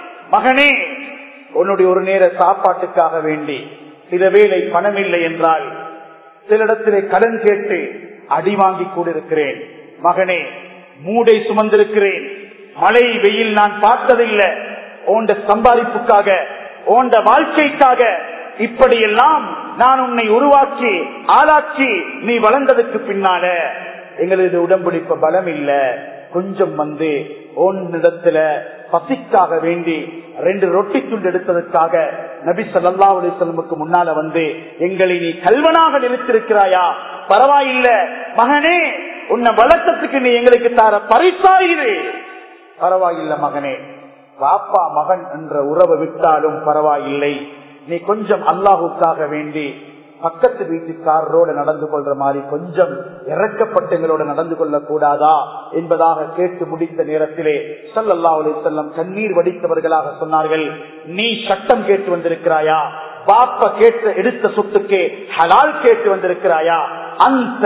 மகனே உன்னுடைய ஒரு நேர சாப்பாட்டுக்காக வேண்டி சில வேளை பணம் இல்லை என்றால் சில இடத்திலே கடன் கேட்டு அடி வாங்கி கூடிருக்கிறேன் மகனே மூடை சுமந்திருக்கிறேன் மழை வெயில் நான் பார்த்ததில்லை ஓண்ட சம்பாதிப்புக்காக ஓண்ட வாழ்க்கைக்காக இப்படியெல்லாம் நான் உன்னை உருவாக்கி ஆளாக்கி நீ வளர்ந்ததுக்கு பின்னால எங்களது உடம்பிடிப்ப பலம் இல்ல கொஞ்சம் வந்து ஓனிடத்துல பசிக்காக வேண்டி ரெண்டு ரொட்டி துண்டு எடுத்ததற்காக நபி சல்லா அலிசல்லமுக்கு முன்னால வந்து எங்களை நீ கல்வனாக நிறுத்திருக்கிறாயா பரவாயில்ல மகனே உன்னை வளர்த்ததுக்கு நீ எங்களுக்கு தார பரிசாயிரு பரவாயில்ல மகனே பாப்பா மகன் என்ற உறவை விட்டாலும் பரவாயில்லை நீ கொஞ்சம் அல்லாஹுக்காக வேண்டி பக்கத்து வீட்டுக்காரரோட நடந்து கொள்ற மாதிரி கொஞ்சம் இறக்கப்பட்டு எங்களோட நடந்து கொள்ள கூடாதா என்பதாக கேட்டு முடித்த நேரத்திலே சல்லல்லா அலி செல்லம் கண்ணீர் வடித்தவர்களாக சொன்னார்கள் நீ சட்டம் கேட்டு வந்திருக்கிறாயா பாப்ப கேட்டு எடுத்த சொத்துக்கு ஹலால் கேட்டு வந்திருக்கிறாயா அந்த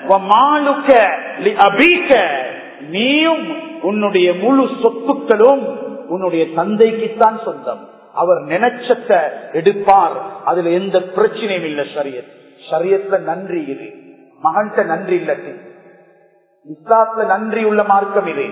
நீயும் உன்னுடைய முழு சொத்துக்களும் உன்னுடைய தந்தைக்குத்தான் சொந்தம் அவர் நினைச்சத்த எடுப்பார் அதுல எந்த பிரச்சனையும் இல்ல சரியத் சரியத்துல நன்றி இது மகன்கிட்ட நன்றி இல்லட்டு இஸ்லாத்துல நன்றி உள்ள மார்க்கம் இது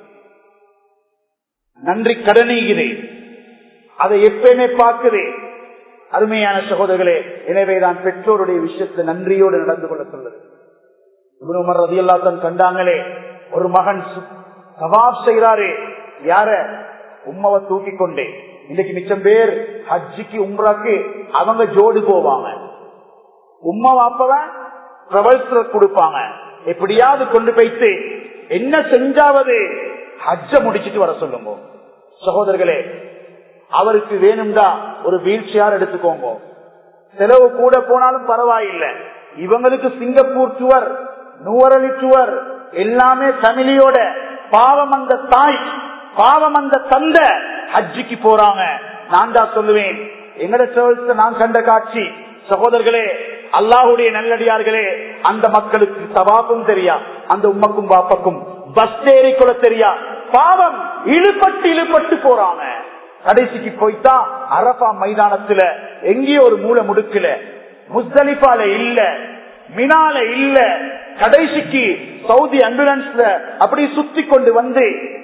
நன்றி கடனை இது அதை எப்பயுமே பார்க்குது அருமையான சகோதரர்களே எனவேதான் பெற்றோருடைய விஷயத்துல நன்றியோடு நடந்து கொள்ள சொல்லுது இவனுமர் ரதியல்லாத்தான் கண்டாங்களே ஒரு மகன் சவாப் செய்யறாரு யார உம்மவை தூக்கி கொண்டே இன்னைக்கு மிச்சம் பேர் ஹஜ்ஜிக்கு உம்ராக்கு அவங்க ஜோடு போவாங்க உம்மா வாப்பவன் பிரபல்ஸ்ல கொடுப்பாங்க எப்படியாவது கொண்டு போயிட்டு என்ன செஞ்சாவது ஹஜ்ஜ முடிச்சிட்டு வர சொல்லுங்க சகோதரர்களே அவருக்கு வேணும்டா ஒரு வீல் சேர் எடுத்துக்கோங்க செலவு கூட போனாலும் பரவாயில்லை இவங்களுக்கு சிங்கப்பூர் டூர் நூறலிச்சுவர் எல்லாமே ஃபேமிலியோட பாவம் அந்த தாய் பாவம் அந்த தந்தை ஹஜ்ஜிக்கு போறாங்க நான் தான் சொல்லுவேன் எங்கட சர்வீஸ் நான் கண்ட காட்சி சகோதரர்களே அல்லாஹுடைய நல்லடியார்களே அந்த மக்களுக்கு தவாப்பும் தெரியா அந்த உம்மக்கும் பாப்பக்கும் பஸ் ஏறி கூட தெரியா பாவம் இழுபட்டு இழுபட்டு போறாங்க கடைசிக்கு போய்த்தா அரபா மைதானத்துல எங்கேயோ ஒரு மூளை முடுக்கல முஸ்தலிஃபால இல்ல மினால இல்ல கடைசிக்கு சவுதி ஆம்புலன்ஸ்ல அப்படி சுத்தி கொண்டு வந்து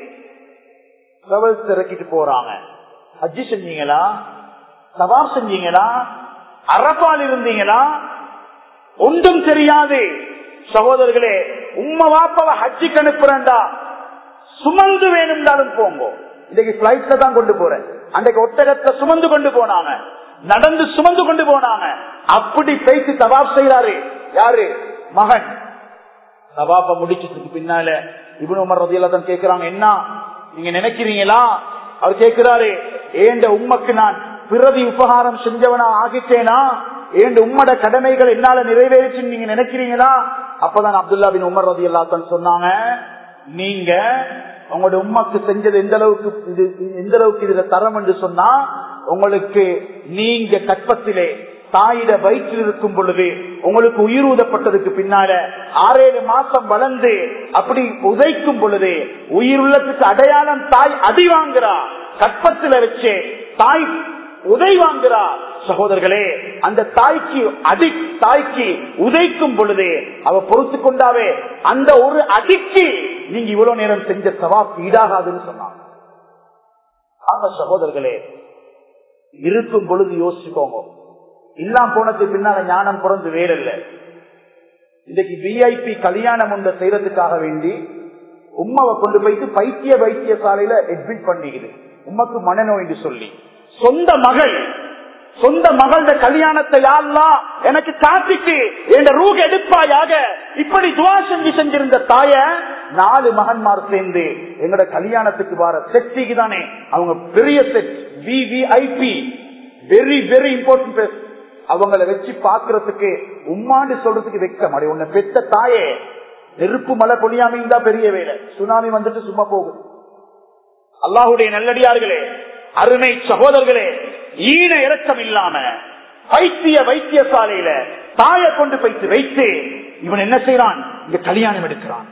டிராவல்ஸ் இறக்கிட்டு போறாங்க ஹஜ்ஜி செஞ்சீங்களா சவாப் செஞ்சீங்களா அரபால் இருந்தீங்களா ஒன்றும் தெரியாது சகோதரர்களே உம்ம வாப்பவ ஹஜ்ஜிக்கு அனுப்புறேன்டா சுமந்து வேணும்னாலும் போங்க இன்னைக்கு பிளைட்ல தான் கொண்டு போறேன் அன்றைக்கு ஒட்டகத்தை சுமந்து கொண்டு போனாங்க நடந்து சுமந்து கொண்டு போனாங்க அப்படி பேசி தவாப் செய்யறாரு யாரு மகன் தவாப்ப முடிச்சதுக்கு பின்னால இவனு உமர் ரதியில தான் கேக்குறாங்க என்ன நீங்க நினைக்கிறீங்களா அவர் கேட்கிறாரு ஏண்ட உம்மக்கு நான் பிறவி உபகாரம் செஞ்சவனா ஆகிட்டேனா ஏண்ட உம்மட கடமைகள் என்னால நிறைவேறிச்சுன்னு நீங்க நினைக்கிறீங்களா அப்பதான் அப்துல்லா பின் உமர் ரதி அல்லாத்தான் சொன்னாங்க நீங்க உங்களோட உம்மக்கு செஞ்சது எந்த அளவுக்கு இது எந்த அளவுக்கு இதுல தரம் என்று சொன்னா உங்களுக்கு நீங்க கற்பத்திலே தாயிட வயிற்றில் இருக்கும் பொழுது உங்களுக்கு உயிர் ஊதப்பட்டதுக்கு பின்னால ஆறேழு மாசம் வளர்ந்து அப்படி உதைக்கும் பொழுது உயிர் உள்ளத்துக்கு அடையாளம் தாய் அடி வாங்குறா கற்பத்துல வச்சு தாய் உதை வாங்குறா சகோதரர்களே அந்த தாய்க்கு அடி தாய்க்கு உதைக்கும் பொழுது அவ பொறுத்து கொண்டாவே அந்த ஒரு அடிக்கு நீங்க இவ்வளவு நேரம் செஞ்ச சவாப் ஈடாகாதுன்னு சொன்னாங்க ஆமா சகோதரர்களே இருக்கும் பொழுது யோசிச்சுக்கோங்க இல்லாம் போனதுக்கு பின்னால ஞானம் பிறந்து வேறல்ல இன்னைக்கு விஐபி கல்யாணம் ஒன்ற செய்யறதுக்காக வேண்டி உம்மாவை கொண்டு போயிட்டு பைத்திய வைத்தியசாலையில அட்மிட் பண்ணிக்குது உமக்கு மனநோய் என்று சொல்லி சொந்த மகள் சொந்த மகள கல்யாணத்தை யாரெல்லாம் எனக்கு காத்திக்கு என் ரூக எடுப்பாயாக இப்படி துவா செஞ்சு செஞ்சிருந்த தாய நாலு மகன்மார் சேர்ந்து எங்கட கல்யாணத்துக்கு வர செட்டிக்கு தானே அவங்க பெரிய set VVIP very very important அவங்கள வச்சு பாக்குறதுக்கு உம்மாண்டு சொல்றதுக்கு வெக்கம் அடி உன்னை பெத்த தாயே நெருப்பு மழை பொழியாமையும் தான் பெரிய வேலை சுனாமி வந்துட்டு சும்மா போகுது அல்லாஹுடைய நல்லடியார்களே அருமை சகோதரர்களே ஈன இறக்கம் இல்லாம வைத்திய வைத்தியசாலையில தாயை கொண்டு போய்த்து வைத்து இவன் என்ன செய்யறான் இங்க கல்யாணம் எடுக்கிறான்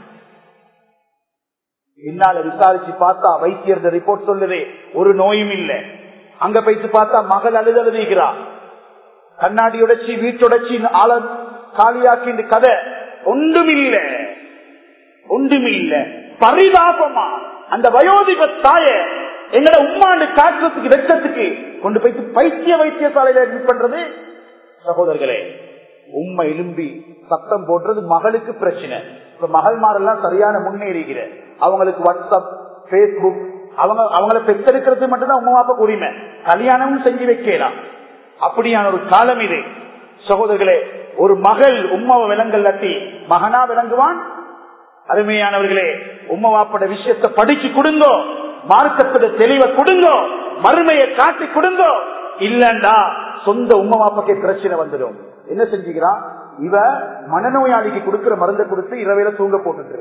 என்னால விசாரிச்சு பார்த்தா வைத்தியர் ரிப்போர்ட் சொல்லுது ஒரு நோயும் இல்ல அங்க போயிட்டு பார்த்தா மகள் அழுது அழுதுகிறா கண்ணாடி உடைச்சி வீட்டுடைச்சி ஆள காலியாக்கி இந்த கதை ஒன்றுமில்ல ஒன்றுமில்ல பரிதாபமா அந்த வயோதிக தாய எங்கட உம்மாண்டு காட்டுறதுக்கு வெச்சத்துக்கு கொண்டு போயிட்டு பைத்திய வைத்தியசாலையில அட்மிட் பண்றது சகோதரர்களே உண்மை எலும்பி சத்தம் போடுறது மகளுக்கு பிரச்சனை இப்ப மகள்மாரெல்லாம் சரியான முன்னேறிகிற அவங்களுக்கு வாட்ஸ்அப் பேஸ்புக் அவங்க அவங்கள பெற்றெடுக்கிறது மட்டும்தான் உங்க அப்பா உரிமை கல்யாணமும் செஞ்சு வைக்கலாம் அப்படியான ஒரு காலம் இது சகோதரர்களே ஒரு மகள் உம்மாவை விலங்கல்லாட்டி மகனா விளங்குவான் அருமையானவர்களே உம்மவாப்பட விஷயத்தை படிச்சு கொடுங்கோ மார்க்கத்துல தெளிவை கொடுங்கோ மறுமையை காட்டி கொடுங்கோ இல்லண்டா சொந்த உம்மவாப்பக்கே பிரச்சனை வந்துடும் என்ன செஞ்சுக்கிறான் இவ மனநோயாளிக்கு கொடுக்கிற மருந்தை கொடுத்து இரவையில தூங்க போட்டுட்டு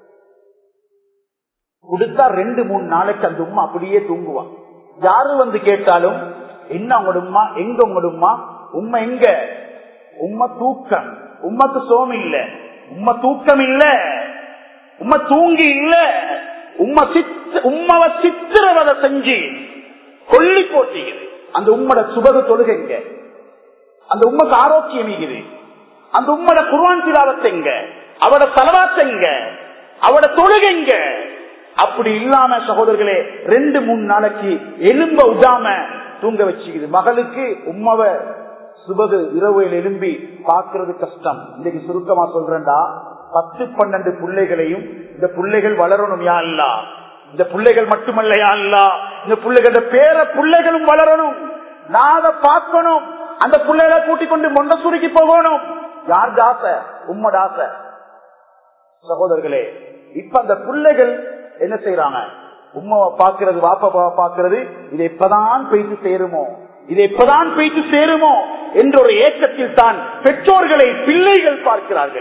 கொடுத்தா ரெண்டு மூணு நாளைக்கு அந்த உமா அப்படியே தூங்குவான் யாரு வந்து கேட்டாலும் என்ன உங்களோட உமா எங்க உங்களோட உமா உண்மை எங்க உண்மை தூக்கம் உம்மக்கு சோம் இல்ல உண்மை தூக்கம் இல்ல உண்மை தூங்கி இல்ல உண்மை சித்து உம்மவ சித்திரவதை செஞ்சு கொல்லி போட்டீங்க அந்த உம்மட சுபக தொழுகைங்க அந்த உண்மைக்கு ஆரோக்கியம் இருக்குது அந்த உம்மட குர்வான் திலாவத்தைங்க அவட தலவாத்தைங்க அவட தொழுகைங்க அப்படி இல்லாம சகோதரர்களே ரெண்டு மூணு நாளைக்கு எலும்ப விடாம தூங்க வச்சுக்குது மகளுக்கு உம்மவ சுபகு இரவுல எலும்பி பாக்குறது கஷ்டம் இன்னைக்கு சுருக்கமா சொல்றேன்டா பத்து பன்னெண்டு பிள்ளைகளையும் இந்த பிள்ளைகள் வளரணும் யா இல்லா இந்த பிள்ளைகள் மட்டுமல்ல யா இல்லா இந்த பிள்ளைகள பேர பிள்ளைகளும் வளரணும் நான் அதை பார்க்கணும் அந்த பிள்ளைகளை கூட்டிக் கொண்டு மொண்டசூரிக்கு போகணும் யார் ஆசை உம்மட ஆசை சகோதரர்களே இப்ப அந்த பிள்ளைகள் என்ன செய்யறாங்க உம்மாவை பாக்குறது வாப்பாவை பாக்குறது இது எப்பதான் போயிட்டு சேருமோ இது எப்பதான் போயிட்டு சேருமோ என்ற ஒரு ஏக்கத்தில் தான் பெற்றோர்களை பிள்ளைகள் பார்க்கிறார்கள்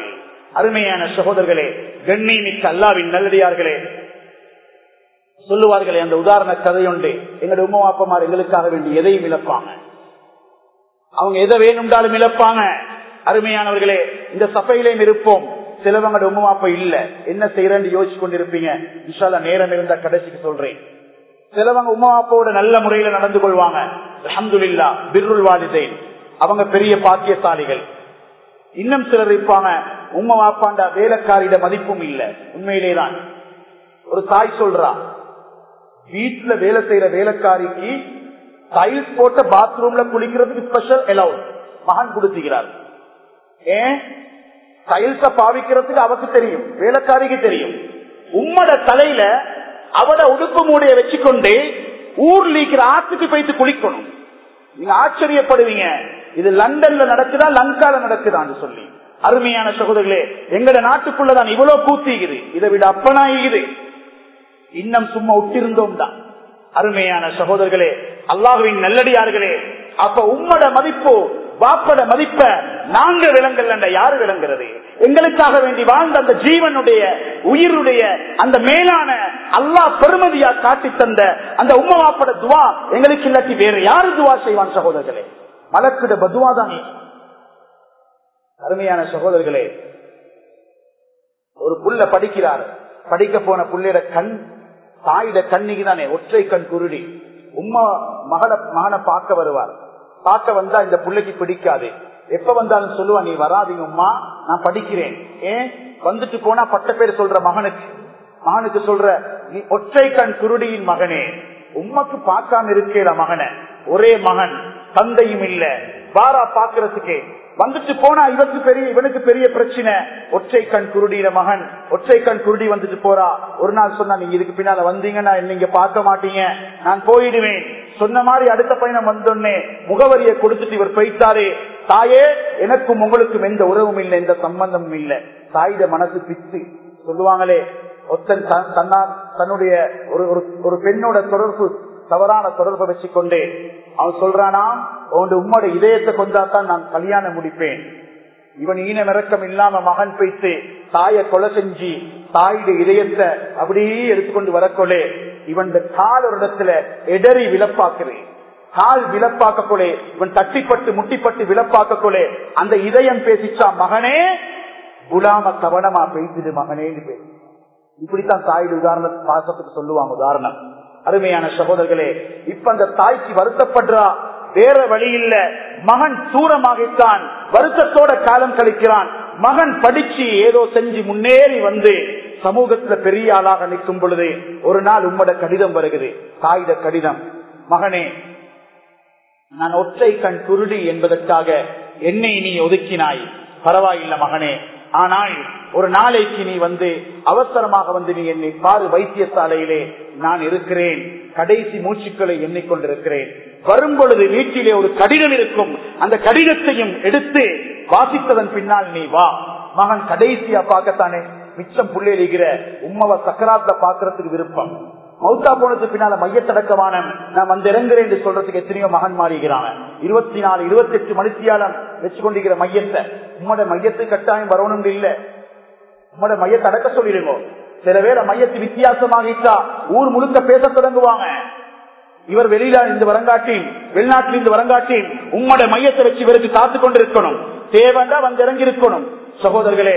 அருமையான சகோதரர்களே கண்ணிமிக்க அல்லாவின் நல்லடியார்களே சொல்லுவார்களே அந்த உதாரண கதையுண்டு எங்களுடைய உமா அப்பமார் எங்களுக்காக வேண்டி எதையும் இழப்பாங்க அவங்க எதை வேணும்னாலும் இழப்பாங்க அருமையானவர்களே இந்த சபையிலேயும் இருப்போம் சிலவங்களோட உமா அப்பா இல்ல என்ன செய்யறேன்னு யோசிச்சு கொண்டிருப்பீங்க விஷால நேரம் இருந்தா கடைசிக்கு சொல்றேன் சிலவங்க உமா அப்பாவோட நல்ல முறையில நடந்து கொள்வாங்க அஹமதுல்லா பிர்ருல் வாலிதேன் அவங்க பெரிய பாக்கியசாலிகள் இன்னும் சிலர் இருப்பாங்க உமா வாப்பாண்டா வேலைக்காரிட மதிப்பும் இல்ல உண்மையிலேதான் ஒரு தாய் சொல்றா வீட்டுல வேலை செய்யற வேலைக்காரிக்கு டைல்ஸ் போட்ட பாத்ரூம்ல குளிக்கிறதுக்கு ஸ்பெஷல் அலவுட் மகன் கொடுத்துக்கிறார் ஏன் டைல்ஸ பாவிக்கிறதுக்கு அவருக்கு தெரியும் வேலைக்காரிக்கு தெரியும் உம்மட தலையில அவட உடுப்பு மூடைய வச்சுக்கொண்டு ஊர்ல இருக்கிற ஆத்துக்கு போயிட்டு குளிக்கணும் நீங்க ஆச்சரியப்படுவீங்க இது லண்டன்ல நடக்குதா லங்கால நடக்குதான்னு சொல்லி அருமையான சகோதரர்களே எங்கட நாட்டுக்குள்ளதான் இவ்வளவு கூத்திக்குது இதை விட அப்பனாயுது இன்னும் சும்மா விட்டிருந்தோம் தான் அருமையான சகோதரர்களே அல்லாஹுவின் நல்லடியார்களே அப்ப உம்மட மதிப்பு வாப்பட மதிப்ப நாங்க விலங்கல் யாரு விளங்குறது எங்களுக்காக வேண்டி வாழ்ந்த அந்த ஜீவனுடைய உயிருடைய அந்த மேலான அல்லாஹ் பெருமதியா காட்டி தந்த அந்த உம்ம வாப்பட துவா எங்களுக்கு இல்லாட்டி வேற யாரு துவா செய்வான் சகோதரர்களே மலக்கிட பதுவா தானே அருமையான சகோதரர்களே ஒரு புள்ள படிக்கிறார் படிக்க போன புள்ளையோட கண் தாயிட கண்ணிக்கு தானே ஒற்றை கண் குருடி உம்மா மகள மகனை பார்க்க வருவார் பார்க்க வந்தா இந்த பிள்ளைக்கு பிடிக்காது எப்ப வந்தாலும் சொல்லுவா நீ வராதீங்க உம்மா நான் படிக்கிறேன் ஏன் வந்துட்டு போனா பட்ட பேர் சொல்ற மகனுக்கு மகனுக்கு சொல்ற நீ ஒற்றை கண் குருடியின் மகனே உம்மக்கு பார்க்காம இருக்கேல மகனை ஒரே மகன் தந்தையும் இல்ல வாரா பாக்குறதுக்கு வந்துட்டு போனா இவருக்கு பெரிய இவனுக்கு பெரிய பிரச்சனை ஒற்றை கண் குருடியில மகன் ஒற்றை கண் குருடி வந்துட்டு போறா ஒரு நாள் சொன்னா நீங்க இதுக்கு பின்னால வந்தீங்கன்னா நீங்க பார்க்க மாட்டீங்க நான் போயிடுவேன் சொன்ன மாதிரி அடுத்த பயணம் வந்தோடனே முகவரியை கொடுத்துட்டு இவர் போயிட்டாரு தாயே எனக்கும் உங்களுக்கும் எந்த உறவும் இல்லை எந்த சம்பந்தமும் இல்லை தாயிட மனசு பித்து சொல்லுவாங்களே ஒத்தன் தன்னுடைய ஒரு ஒரு பெண்ணோட தொடர்பு தவறான தொடர்பை வச்சுக்கொண்டு அவன் சொல்றானா உன் உம்மோட இதயத்தை கொண்டாத்தான் நான் கல்யாணம் முடிப்பேன் இவன் ஈன மிறக்கம் இல்லாம மகன் பைத்து தாய கொலை செஞ்சு தாயுடைய இதயத்தை அப்படியே எடுத்துக்கொண்டு வரக்கொள்ளே இவன் கால் ஒரு இடத்துல எடறி விளப்பாக்குறேன் கால் விளப்பாக்க கொலே இவன் தட்டிப்பட்டு முட்டிப்பட்டு விளப்பாக்க கொலே அந்த இதயம் பேசிச்சா மகனே குலாம கவனமா பேசிடு மகனேன்னு பேசு இப்படித்தான் தாயுடைய உதாரண பாசத்துக்கு சொல்லுவாங்க உதாரணம் அருமையான சகோதரர்களே இப்ப அந்த தாய்க்கு வருத்தப்படுறா வேற வழி இல்ல மகன் தூரமாகித்தான் வருத்தத்தோட காலம் கழிக்கிறான் மகன் படிச்சு ஏதோ செஞ்சு முன்னேறி வந்து சமூகத்துல பெரிய ஆளாக நிற்கும் பொழுது ஒரு நாள் உம்மோட கடிதம் வருகிறது தாயிட கடிதம் மகனே நான் ஒற்றை கண் குருடி என்பதற்காக என்னை நீ ஒதுக்கினாய் பரவாயில்ல மகனே ஆனால் ஒரு நாளைக்கு நீ வந்து அவசரமாக வந்து நீ என்னை பாரு வைத்தியசாலையிலே நான் இருக்கிறேன் கடைசி மூச்சுக்களை எண்ணிக்கொண்டிருக்கிறேன் வரும் பொழுது வீட்டிலே ஒரு கடிதம் இருக்கும் அந்த கடிதத்தையும் எடுத்து வாசித்ததன் பின்னால் நீ வா மகன் கடைசியா பார்க்கத்தானே மிச்சம் புள்ளையிலிகிற உம்மவ சக்கராத்த பாக்குறதுக்கு விருப்பம் மௌத்தா போனதுக்கு பின்னால மையத்தடக்கமான நான் வந்து இறங்குறேன் என்று சொல்றதுக்கு எத்தனையோ மகன் மாறுகிறாங்க இருபத்தி நாலு இருபத்தி எட்டு மணித்தியாலம் வச்சு கொண்டிருக்கிற மையத்தை உம்மோட மையத்து கட்டாயம் வரணும் இல்ல உம்மோட மையத்தை அடக்க சொல்லிடுங்க சில பேரை மையத்து வித்தியாசமாகிட்டா ஊர் முழுக்க பேச தொடங்குவாங்க இவர் வெளியில இருந்து வரங்காட்டி வெளிநாட்டில் இருந்து வரங்காட்டி உம்மோட மையத்தை வச்சு இவருக்கு காத்து கொண்டிருக்கணும் தேவண்டா வந்து இறங்கி இருக்கணும் சகோதரர்களே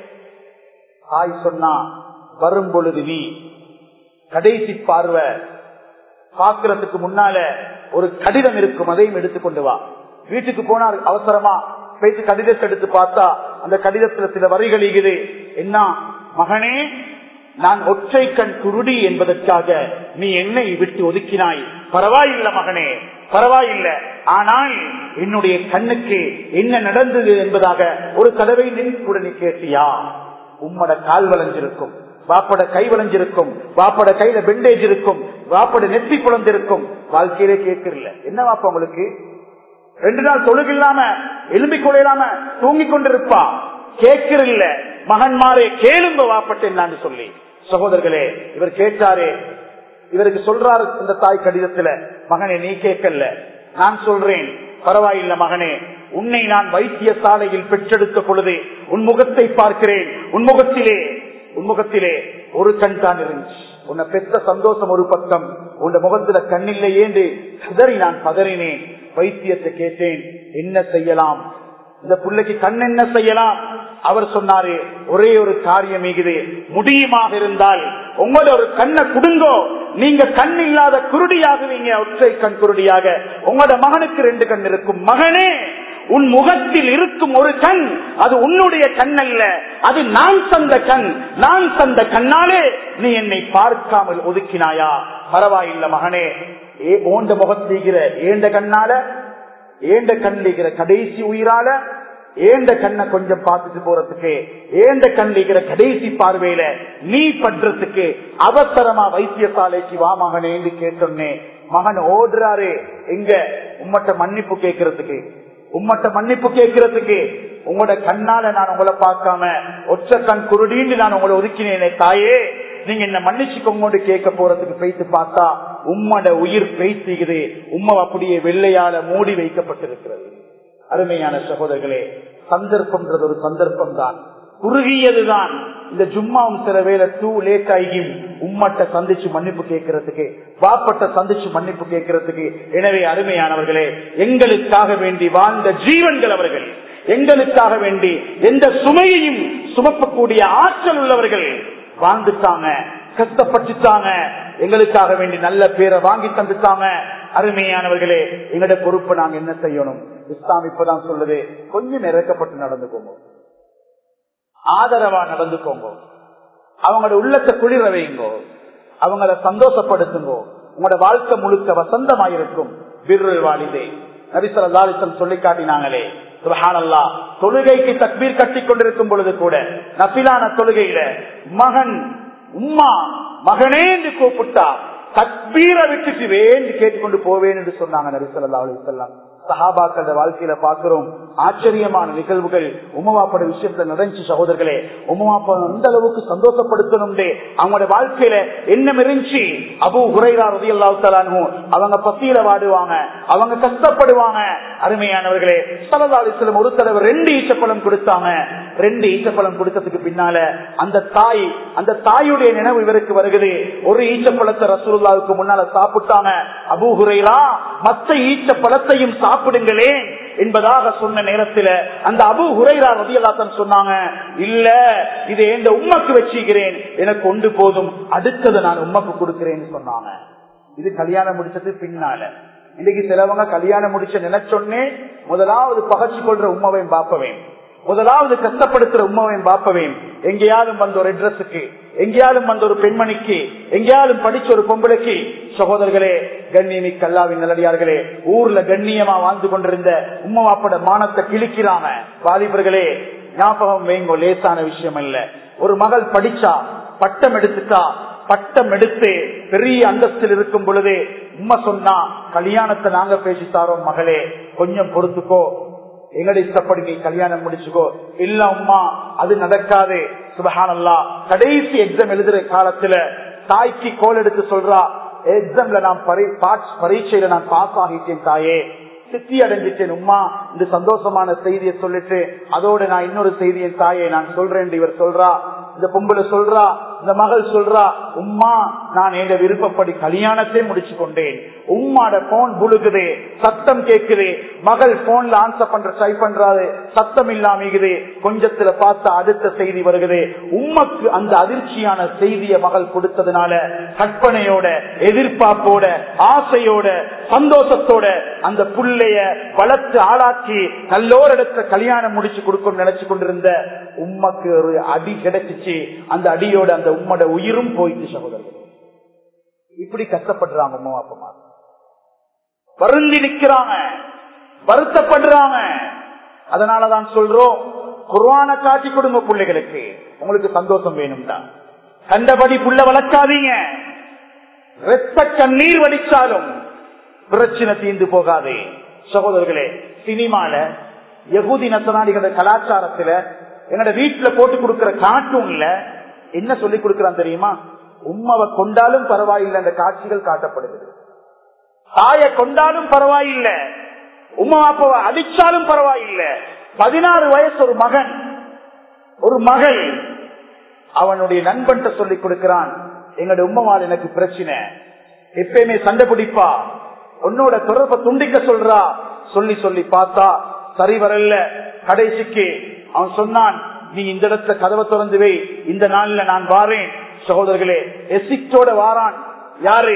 தாய் சொன்னா வரும் பொழுது நீ கடைசி பார்வை பாக்குறதுக்கு முன்னால ஒரு கடிதம் இருக்கும் அதையும் எடுத்துக்கொண்டு வா வீட்டுக்கு போனார் அவசரமா பேசி கடிதத்தை எடுத்து பார்த்தா அந்த கடிதத்துல சில வரிகள் இருக்குது என்ன மகனே நான் ஒற்றை கண் குருடி என்பதற்காக நீ என்னை விட்டு ஒதுக்கினாய் பரவாயில்ல மகனே பரவாயில்ல ஆனால் என்னுடைய கண்ணுக்கு என்ன நடந்தது என்பதாக ஒரு கதவை நின்று கூட நீ கேட்டியா உம்மோட கால் வளைஞ்சிருக்கும் வாப்பட கை வளைஞ்சிருக்கும் வாப்பட கையில பெண்டேஜ் இருக்கும் வாப்பட நெத்தி குழந்திருக்கும் வாழ்க்கையிலே கேட்கல என்ன வாப்பா உங்களுக்கு ரெண்டு நாள் தொழுகு இல்லாம எலும்பி கொள்ளையிலாம தூங்கி கொண்டிருப்பா கேட்கிறல்ல மகன்மாரே கேளுங்க வாப்பட்டேன் சொல்லி சகோதரர்களே இவர் கேட்டாரே இவருக்கு சொல்றாரு இந்த தாய் கடிதத்துல மகனே நீ கேட்கல நான் சொல்றேன் பரவாயில்ல மகனே உன்னை நான் வைத்தியசாலையில் பெற்றெடுத்த பொழுது உன் முகத்தை பார்க்கிறேன் உன் முகத்திலே உன் முகத்திலே ஒரு கண் தான் இருந்துச்சு உன்னை பெற்ற சந்தோஷம் ஒரு பக்கம் உன் முகத்துல கண்ணில்லை ஏண்டு கதறி நான் பதறினேன் வைத்தியத்தை கேட்டேன் என்ன செய்யலாம் இந்த பிள்ளைக்கு கண் என்ன செய்யலாம் அவர் சொன்னாரு ஒரே ஒரு காரியம் இது முடியுமாக இருந்தால் உங்களோட ஒரு கண்ணை குடுங்கோ நீங்க கண் இல்லாத குருடியாகுவீங்க ஒற்றை கண் குருடியாக உங்களோட மகனுக்கு ரெண்டு கண் இருக்கும் மகனே உன் முகத்தில் இருக்கும் ஒரு கண் அது உன்னுடைய கண் அல்ல அது நான் தந்த கண் நான் தந்த கண்ணாலே நீ என்னை பார்க்காமல் ஒதுக்கினாயா பரவாயில்ல மகனே ஏ ஓண்ட முகத்தீகிற ஏண்ட கண்ணால ஏண்ட கண்ணிக்கிற கடைசி உயிரால ஏண்ட கண்ணை கொஞ்சம் பார்த்துட்டு போறதுக்கு ஏண்ட கண்ணிக்கிற கடைசி பார்வையில நீ பண்றதுக்கு அவசரமா வைத்தியசாலைக்கு வா மகனேன்னு கேட்டோன்னே மகன் ஓடுறாரு எங்க உம்மட்ட மன்னிப்பு கேட்கறதுக்கு உம்மட்ட மன்னிப்பு கேட்கறதுக்கு உங்களோட கண்ணால நான் உங்களை பார்க்காம ஒற்ற கண் குருடின்னு நான் உங்களை ஒதுக்கினேனே தாயே நீங்க என்ன மன்னிச்சுக்கோங்க கேட்க போறதுக்கு பேசி பார்த்தா உம்மோட உயிர் பேசுகிறது உம்மை அப்படியே வெள்ளையால மூடி வைக்கப்பட்டிருக்கிறது அருமையான சகோதரர்களே சந்தர்ப்பம்ன்றது ஒரு சந்தர்ப்பம் தான் குறுகியதுதான் இந்த ஜும்மாவும் சில வேலை டூ லேட் ஆகியும் உம்மட்ட சந்திச்சு மன்னிப்பு கேட்கறதுக்கு வாப்பட்ட சந்திச்சு மன்னிப்பு கேட்கறதுக்கு எனவே அருமையானவர்களே எங்களுக்காக வேண்டி வாழ்ந்த ஜீவன்கள் அவர்கள் எங்களுக்காக வேண்டி எந்த சுமையையும் சுமக்கக்கூடிய ஆற்றல் உள்ளவர்கள் வாழ்ந்துட்டாங்க கஷ்டப்பட்டுட்டாங்க எங்களுக்காக வேண்டி நல்ல பேரை வாங்கி தந்துட்டாங்க அருமையானவர்களே எங்களோட பொறுப்பை நாங்க என்ன செய்யணும் இஸ்லாம் இப்பதான் சொல்லுது கொஞ்சம் இறக்கப்பட்டு நடந்துக்கோங்க ஆதரவா நடந்துக்கோங்க அவங்களோட உள்ளத்தை குளிர வைங்கோ அவங்கள சந்தோஷப்படுத்துங்கோ உங்களோட வாழ்க்கை முழுக்க வசந்தமாயிருக்கும் விருள் வாலிதே நபிசல்லாலிசம் சொல்லி காட்டினாங்களே சுபஹானல்லா தொழுகைக்கு தக்பீர் கட்டி கொண்டிருக்கும் பொழுது கூட நபிலான தொழுகையில மகன் உம்மா மகனே என்று கூப்பிட்டா தக்பீரை விட்டுட்டு வேண்டி கேட்டுக்கொண்டு போவேன் என்று சொன்னாங்க நபிசல்லா அலிசல்லாம் சஹாபாக்கள வாழ்க்கையில பாக்குறோம் ஆச்சரியமான நிகழ்வுகள் உமவாப்பட விஷயத்துல நடந்துச்சு சகோதரர்களே உமவாப்பா அந்த அளவுக்கு சந்தோஷப்படுத்தணும் அவங்களோட வாழ்க்கையில என்ன இருந்துச்சு அபு உரைரா ரதியல்லாத்தாலும் அவங்க பசியில வாடுவாங்க அவங்க கஷ்டப்படுவாங்க அருமையானவர்களே சலதாலிசிலம் ஒரு தடவை ரெண்டு ஈச்சப்பழம் கொடுத்தாங்க ரெண்டு ஈச்சப்பழம் கொடுத்ததுக்கு பின்னால அந்த தாய் அந்த தாயுடைய நினைவு இவருக்கு வருகிறது ஒரு ஈச்சப்பழத்தை ரசூல்லாவுக்கு முன்னால சாப்பிட்டாங்க அபு ஹுரைரா மத்த ஈச்சப்பழத்தையும் சாப்பிடுங்களே என்பதாக சொன்ன நேரத்தில் அந்த அபு ஹுரைரா ரதியலாத்தன் சொன்னாங்க இல்ல இதை எந்த உம்மக்கு வச்சுக்கிறேன் எனக்கு ஒன்று போதும் அடுத்தது நான் உம்மக்கு கொடுக்கிறேன்னு சொன்னாங்க இது கல்யாணம் முடிச்சது பின்னால இன்னைக்கு சிலவங்க கல்யாணம் முடிச்ச நினைச்சொன்னே முதலாவது பகச்சு கொள்ற உம்மவையும் பாப்பவேன் முதலாவது கஷ்டப்படுத்துற உண்மையும் பாப்பவேன் எங்கேயாலும் வந்த ஒரு அட்ரஸுக்கு எங்கேயாலும் வந்த ஒரு பெண்மணிக்கு எங்கேயாலும் படிச்ச ஒரு பொம்பளைக்கு சகோதரர்களே கண்ணியமி கல்லாவின் நல்லடியார்களே ஊர்ல கண்ணியமா வாழ்ந்து கொண்டிருந்த உம்மவாப்பட மானத்தை கிழிக்கிறாங்க வாலிபர்களே ஞாபகம் வைங்கோ லேசான விஷயம் அல்ல ஒரு மகள் படிச்சா பட்டம் எடுத்துட்டா பட்டம் எடுத்து பெரிய அந்தஸ்தில் இருக்கும் பொழுது உண்மை சொன்னா கல்யாணத்தை நாங்க பேசித்தாரோம் மகளே கொஞ்சம் பொறுத்துக்கோ எங்கட இஷ்டப்படி நீ கல்யாணம் முடிச்சுக்கோ இல்ல அம்மா அது நடக்காது சுபஹானல்லா கடைசி எக்ஸாம் எழுதுற காலத்துல தாய்க்கு கோல் எடுத்து சொல்றா எக்ஸாம்ல நான் பரீட்சையில நான் பாஸ் ஆகிட்டேன் தாயே சித்தி அடைஞ்சிட்டேன் உமா இந்த சந்தோஷமான செய்தியை சொல்லிட்டு அதோட நான் இன்னொரு செய்தியை தாயே நான் சொல்றேன் இவர் சொல்றா இந்த பொம்பளை சொல்றா இந்த மகள் சொல்றா உம்மா நான் எங்க விருப்பப்படி கல்யாணத்தை முடிச்சு கொண்டேன் உம்மாட போன் புழுகுது சத்தம் கேக்குது மகள் போன்ல ஆன்சர் பண்ற ட்ரை பண்றாரு சத்தம் இல்லாமக்குது கொஞ்சத்துல பார்த்தா அடுத்த செய்தி வருகிறது உம்மக்கு அந்த அதிர்ச்சியான செய்திய மகள் கொடுத்ததுனால கற்பனையோட எதிர்பார்ப்போட ஆசையோட சந்தோஷத்தோட அந்த புள்ளைய வளர்த்து ஆளாக்கி நல்லோரிடத்துல கல்யாணம் முடிச்சு கொடுக்கும் நினைச்சு கொண்டிருந்த உம்மக்கு ஒரு அடி கிடைச்சிச்சு அந்த அடியோட அந்த உம்மோட உயிரும் போயிட்டு சகோதரர்கள் இப்படி கஷ்டப்படுறாங்க அம்மா அப்பமா வருந்தி நிக்கிறாங்க வருத்தப்படுறாங்க அதனாலதான் சொல்றோம் குர்வான காட்சி கொடுங்க பிள்ளைகளுக்கு உங்களுக்கு சந்தோஷம் வேணும்டா கண்டபடி புள்ள வளர்க்காதீங்க ரத்த கண்ணீர் வடிச்சாலும் பிரச்சனை தீர்ந்து போகாது சகோதரர்களே சினிமால யகுதி நத்தனாடிகள கலாச்சாரத்துல என்னோட வீட்டுல போட்டு கொடுக்கிற கார்ட்டூன்ல என்ன சொல்லி கொடுக்கிறான் தெரியுமா உம்மாவை கொண்டாலும் பரவாயில்லை அந்த காட்சிகள் காட்டப்படுகிறது தாயை கொண்டாலும் பரவாயில்லை உமா அப்பாவை அடிச்சாலும் பரவாயில்லை பதினாறு வயசு ஒரு மகன் ஒரு மகள் அவனுடைய நண்பன் சொல்லிக் கொடுக்கிறான் எங்களுடைய உம்மவால் எனக்கு பிரச்சனை எப்பயுமே சண்டை பிடிப்பா உன்னோட தொடர்பை துண்டிக்க சொல்றா சொல்லி சொல்லி பார்த்தா சரி வரல கடைசிக்கு அவன் சொன்னான் நீ இந்த இடத்துல கதவை திறந்து வை இந்த நாள்ல நான் வாரேன் சகோதரர்களே எசிக்டோட வாரான் யாரு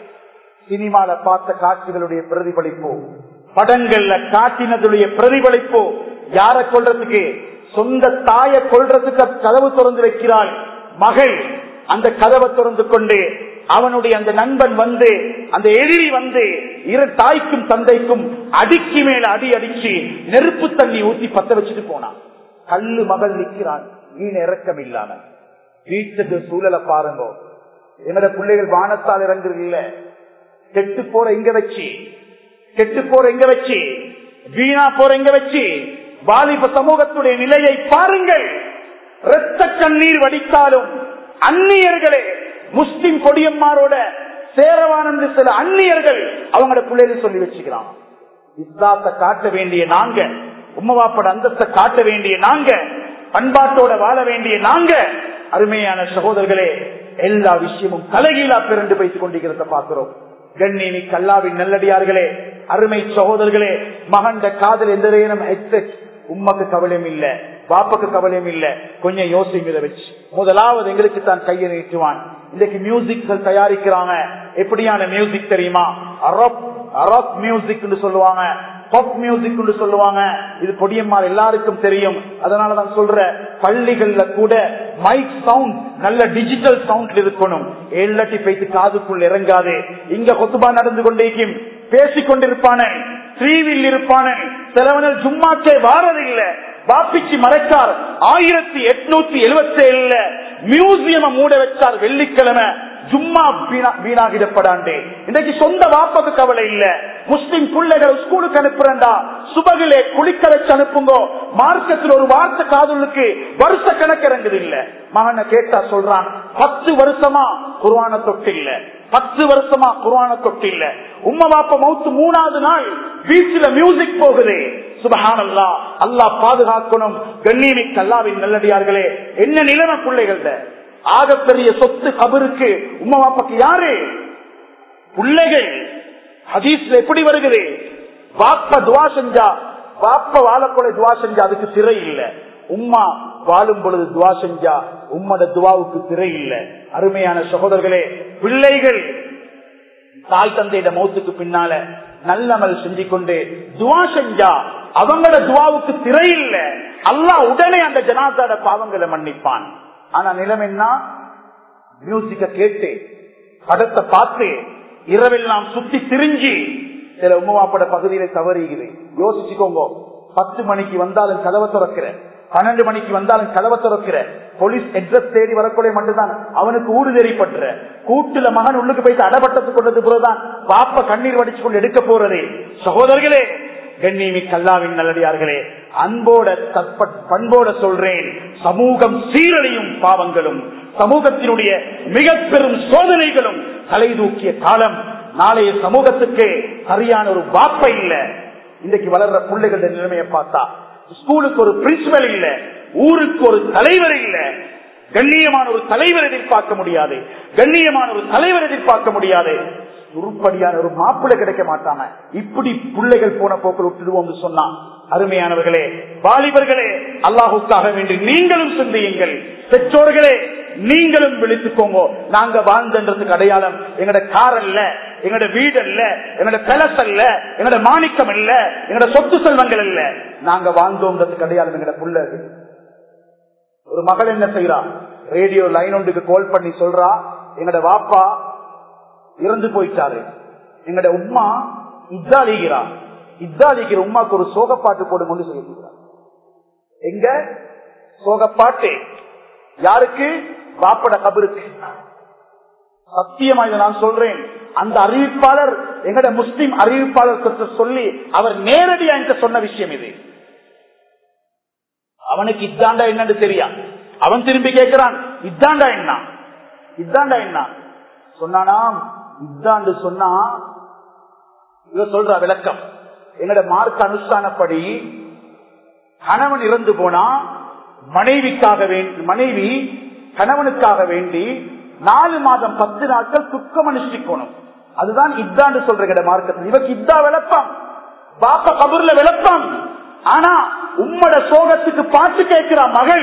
சினிமால பார்த்த காட்சிகளுடைய பிரதிபலிப்பு படங்கள்ல காட்டினதுடைய பிரதிபலிப்பு யார கொள்றதுக்கு சொந்த தாய கொள்றதுக்கு கதவு திறந்து வைக்கிறாள் மகள் அந்த கதவை திறந்து கொண்டு அவனுடைய அந்த நண்பன் வந்து அந்த எதிரி வந்து இரு தாய்க்கும் தந்தைக்கும் அடிக்கு மேல அடி அடிச்சு நெருப்பு தண்ணி ஊத்தி பத்த வச்சுட்டு போனான் கல்லு மகள் நிற்கிறான் நீ இறக்கம் இல்லாம வீட்டுக்கு சூழலை பாருங்க என்னோட பிள்ளைகள் வானத்தால் இறங்குறது இல்ல கெட்டு போற இங்க வச்சு கெட்டு போற இங்க வச்சு வீணா போற இங்க வச்சு வாலிப சமூகத்துடைய நிலையை பாருங்கள் இரத்த கண்ணீர் வடித்தாலும் அந்நியர்களே முஸ்லிம் கொடியம்மாரோட சேரவானந்து சில அந்நியர்கள் அவங்களோட பிள்ளைகள் சொல்லி வச்சுக்கிறான் இஸ்லாத்தை காட்ட வேண்டிய நாங்க உம்மவாப்பட அந்தஸ்தை காட்ட வேண்டிய நாங்க பண்பாட்டோட வாழ வேண்டிய நாங்க அருமையான சகோதரர்களே எல்லா விஷயமும் தலைகீழா பிறண்டு வைத்துக் கொண்டிருக்கிறத பார்க்கிறோம் கண்ணினி கல்லாவின் நல்லடியார்களே அருமை சகோதரர்களே மகண்ட காதல் எந்த நேரம் ஹெட்செட் உம்மக்கு கவலையும் இல்ல பாப்புக்கு கவலையும் இல்ல கொஞ்சம் யோசிக்கிறத வச்சு முதலாவது எங்களுக்கு தான் கையை நீட்டுவான் இன்றைக்கு மியூசிக்கள் தயாரிக்கிறாங்க எப்படியான மியூசிக் தெரியுமா அரப் அரப் மியூசிக் சொல்லுவாங்க பாப் மியூசிக் சொல்லுவாங்க இது பொடியம்மா எல்லாருக்கும் தெரியும் அதனாலதான் சொல்ற பள்ளிகள்ல கூட மைக் சவுண்ட் நல்ல டிஜிட்டல் சவுண்ட் இருக்கணும் எல்லாட்டி போய்த்து காதுக்குள் இறங்காது இங்க கொத்துபா நடந்து கொண்டேக்கும் பேசிக் கொண்டிருப்பானே ஸ்ரீவில் இருப்பானே சிலவனல் ஜும்மாக்கே வாரதில்லை வாப்பிச்சு மறைச்சார் ஆயிரத்தி எட்நூத்தி எழுபத்தி ஏழுல மியூசியம் மூட வச்சார் வெள்ளிக்கிழமை ஜும்மா வீணாகிடப்படாண்டே இன்னைக்கு சொந்த வாப்பக்கு கவலை இல்ல முஸ்லிம் பிள்ளைகள் ஸ்கூலுக்கு அனுப்புறா சுபகிலே குளிக்க வச்சு அனுப்புங்கோ மார்க்கத்தில் ஒரு வார்த்தை காதலுக்கு வருஷ கணக்கு இறங்குது இல்ல மகனை கேட்டா சொல்றான் பத்து வருஷமா குருவான தொட்டு இல்ல பத்து வருஷமா குருவான தொட்டு இல்ல உம்ம வாப்ப மவுத்து மூணாவது நாள் பீச்சில் மியூசிக் போகுது சுபஹான் அல்லா அல்லா பாதுகாக்கணும் கண்ணியமிக்க அல்லாவின் நல்லடியார்களே என்ன நிலைமை பிள்ளைகள்ட ஆகப்பெரிய சொத்து கபருக்கு உம்மா வாப்பாக்கு யாரு பிள்ளைகள் ஹதீஸ்ல எப்படி வருகிறது வாப்ப துவா செஞ்சா வாப்ப வாழக்கூட துவா செஞ்சா அதுக்கு திரை இல்ல உம்மா வாழும் பொழுது துவா செஞ்சா உம்மோட துவாவுக்கு திரை இல்ல அருமையான சகோதரர்களே பிள்ளைகள் தாய் தந்தையிட மௌத்துக்கு பின்னால நல்லமல் செஞ்சு கொண்டு துவா செஞ்சா அவங்களோட துவாவுக்கு திரை இல்ல அல்லா உடனே அந்த ஜனாதாட பாவங்களை மன்னிப்பான் ஆனா நிலம் என்ன மியூசிக்க கேட்டு படத்தை பார்த்து இரவெல்லாம் சுத்தி திரிஞ்சு சில உமாப்பட பகுதியில தவறுகிறது யோசிச்சுக்கோங்க பத்து மணிக்கு வந்தாலும் கதவை திறக்கிற பன்னெண்டு மணிக்கு வந்தாலும் கதவை திறக்கிற போலீஸ் அட்ரஸ் தேடி வரக்கூடிய மட்டும்தான் அவனுக்கு ஊடு தெரிப்பட்டுற கூட்டுல மகன் உள்ளுக்கு போயிட்டு அடபட்டத்து கொண்டது போலதான் பாப்ப கண்ணீர் வடிச்சு கொண்டு எடுக்க போறது சகோதரர்களே கண்ணியமி கல்லாவின் நல்லடியார்களே அன்போட தற்ப பண்போட சொல்றேன் சமூகம் சீரழியும் பாவங்களும் சமூகத்தினுடைய மிக பெரும் சோதனைகளும் தலை தூக்கிய காலம் நாளைய சமூகத்துக்கு சரியான ஒரு வாப்பை இல்ல இன்றைக்கு வளர்ற பிள்ளைகளுடைய நிலைமையை பார்த்தா ஸ்கூலுக்கு ஒரு பிரின்சிபல் இல்ல ஊருக்கு ஒரு தலைவர் இல்ல கண்ணியமான ஒரு தலைவர் எதிர்பார்க்க முடியாது கண்ணியமான ஒரு தலைவர் எதிர்பார்க்க முடியாது உருப்படியான ஒரு மாப்பிள்ளை கிடைக்க மாட்டாங்க இப்படி பிள்ளைகள் போன போக்கில் விட்டுடுவோம் சொன்னா அருமையானவர்களே வாலிபர்களே அல்லாஹுக்காக வேண்டி நீங்களும் சிந்தியுங்கள் பெற்றோர்களே நீங்களும் விழித்துக்கோங்க நாங்க வாழ்ந்தன்றதுக்கு அடையாளம் எங்கட கார் அல்ல எங்கட வீடு அல்ல எங்கட பெலஸ் அல்ல எங்கட மாணிக்கம் அல்ல எங்கட சொத்து செல்வங்கள் அல்ல நாங்க வாழ்ந்தோன்றதுக்கு அடையாளம் எங்கட புள்ள ஒரு மகள் என்ன செய்யறா ரேடியோ லைன் ஒன்றுக்கு கால் பண்ணி சொல்றா எங்கட வாப்பா இறந்து போயிட்டாரு எங்கட உமா இத்தாலிகிறா இத்தாலிக்கிற உமாக்கு ஒரு சோகப்பாட்டு போடும் கொண்டு சொல்லியிருக்கிறார் எங்க சோகப்பாட்டு யாருக்கு வாப்பட கபருக்கு சத்தியமா இதை நான் சொல்றேன் அந்த அறிவிப்பாளர் எங்கட முஸ்லிம் அறிவிப்பாளர் சொல்லி அவர் நேரடியா என்கிட்ட சொன்ன விஷயம் இது அவனுக்கு இத்தாண்டா என்னன்னு தெரியா அவன் திரும்பி கேட்கிறான் இத்தாண்டா என்ன இத்தாண்டா என்ன சொன்னானாம் இத்தாண்டு சொன்னா இவ சொல்ற விளக்கம் என்னோட மார்க்க அனுஷ்டானப்படி கணவன் இறந்து போனா மனைவிக்காக வேண்டி மனைவி கணவனுக்காக வேண்டி நாலு மாதம் பத்து நாட்கள் துக்கம் அனுஷ்டிக்கணும் அதுதான் இத்தாண்டு சொல்ற மார்க்கத்தில் இவக்கு இதா விளப்பம் பாப்ப கபூர்ல விளப்பம் ஆனா உம்மட சோகத்துக்கு பாட்டு கேட்கிற மகள்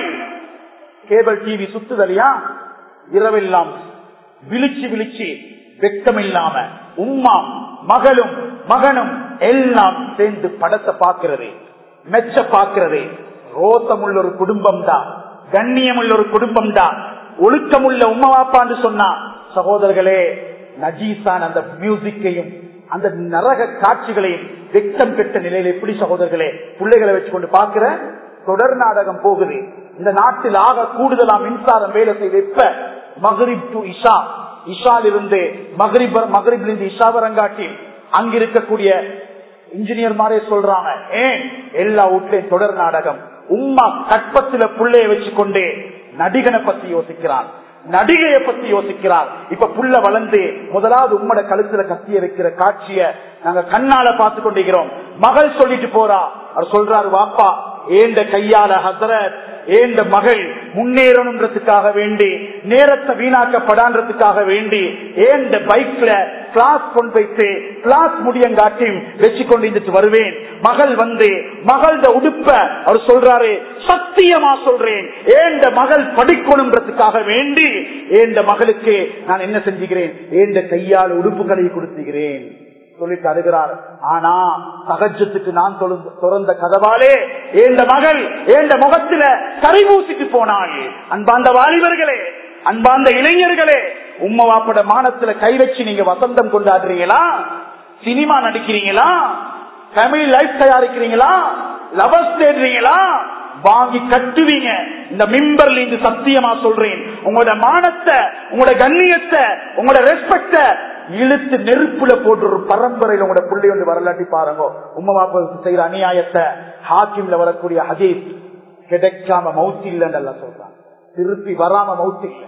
கேபிள் டிவி சுத்துதலியா இரவெல்லாம் விழிச்சு விழிச்சு வெட்கம் இல்லாம உம்மா மகளும் மகனும் எல்லாம் சேர்ந்து படத்தை பார்க்கிறது மெச்ச பார்க்கிறது ரோசம் உள்ள ஒரு குடும்பம் தான் கண்ணியம் உள்ள ஒரு குடும்பம் தான் ஒழுக்கம் உள்ள உம்மா வாப்பான்னு சொன்னா சகோதரர்களே நஜீசான் அந்த மியூசிக்கையும் அந்த நரக காட்சிகளையும் வெட்டம் கெட்ட நிலையில எப்படி சகோதரர்களே பிள்ளைகளை வச்சுக்கொண்டு பார்க்கிற தொடர் நாடகம் போகுது இந்த நாட்டில் ஆக கூடுதலா மின்சாரம் வேலை செய்து எப்ப மகரிப் டு இஷா இஷால் இருந்து மகரிப் மகரிப்ல இருந்து இஷா வரங்காட்டி அங்க இருக்கக்கூடிய இன்ஜினியர் மாதிரியே சொல்றாங்க ஏன் எல்லா வீட்லயும் தொடர் நாடகம் உம்மா கற்பத்துல புள்ளைய வச்சுக்கொண்டு நடிகனை பத்தி யோசிக்கிறான் நடிகையை பத்தி யோசிக்கிறார் இப்ப புள்ள வளர்ந்து முதலாவது உம்மட கழுத்துல கத்திய வைக்கிற காட்சிய நாங்க கண்ணால பார்த்து கொண்டிருக்கிறோம் மகள் சொல்லிட்டு போறா அவர் சொல்றாரு வாப்பா ஏந்த கையால ஹசரத் ஏந்த மகள் முன்னேறணுன்றதுக்காக வேண்டி நேரத்தை வீணாக்கப்படான்றதுக்காக வேண்டி ஏந்த பைக்ல கிளாஸ் கொண்டு வைத்து கிளாஸ் முடியங்காட்டி வச்சு கொண்டு இருந்துட்டு வருவேன் மகள் வந்து மகளோட உடுப்ப அவர் சொல்றாரு சத்தியமா சொல்றேன் ஏந்த மகள் படிக்கணுன்றதுக்காக வேண்டி ஏந்த மகளுக்கு நான் என்ன செஞ்சுகிறேன் ஏந்த கையால் உடுப்புகளை கொடுத்துகிறேன் சொல்லி தருகிறார் ஆனா சகஜத்துக்கு நான் திறந்த கதவாலே ஏந்த மகள் ஏந்த முகத்தில கரைபூசிட்டு போனாள் அன்பாந்த வாலிபர்களே அன்பாந்த இளைஞர்களே உம்ம வாப்பட மானத்துல கை வச்சு நீங்க வசந்தம் கொண்டாடுறீங்களா சினிமா நடிக்கிறீங்களா ஃபேமிலி லைஃப் தயாரிக்கிறீங்களா லவர்ஸ் தேடுறீங்களா வாங்கி கட்டுவீங்க இந்த மிம்பர்ல இருந்து சத்தியமா சொல்றேன் உங்களோட மானத்தை உங்களோட கண்ணியத்தை உங்களோட ரெஸ்பெக்ட இழுத்து நெருப்புல போட்டு ஒரு பரம்பரையில உங்களோட புள்ளி வந்து வரலாட்டி பாருங்க உம்மா பாப்பாவுக்கு செய்யற அநியாயத்தை ஹாக்கிம்ல வரக்கூடிய ஹதீஸ் கிடைக்காம மவுத்தி இல்லைன்னு சொல்றான் திருப்பி வராம மவுத்தி இல்ல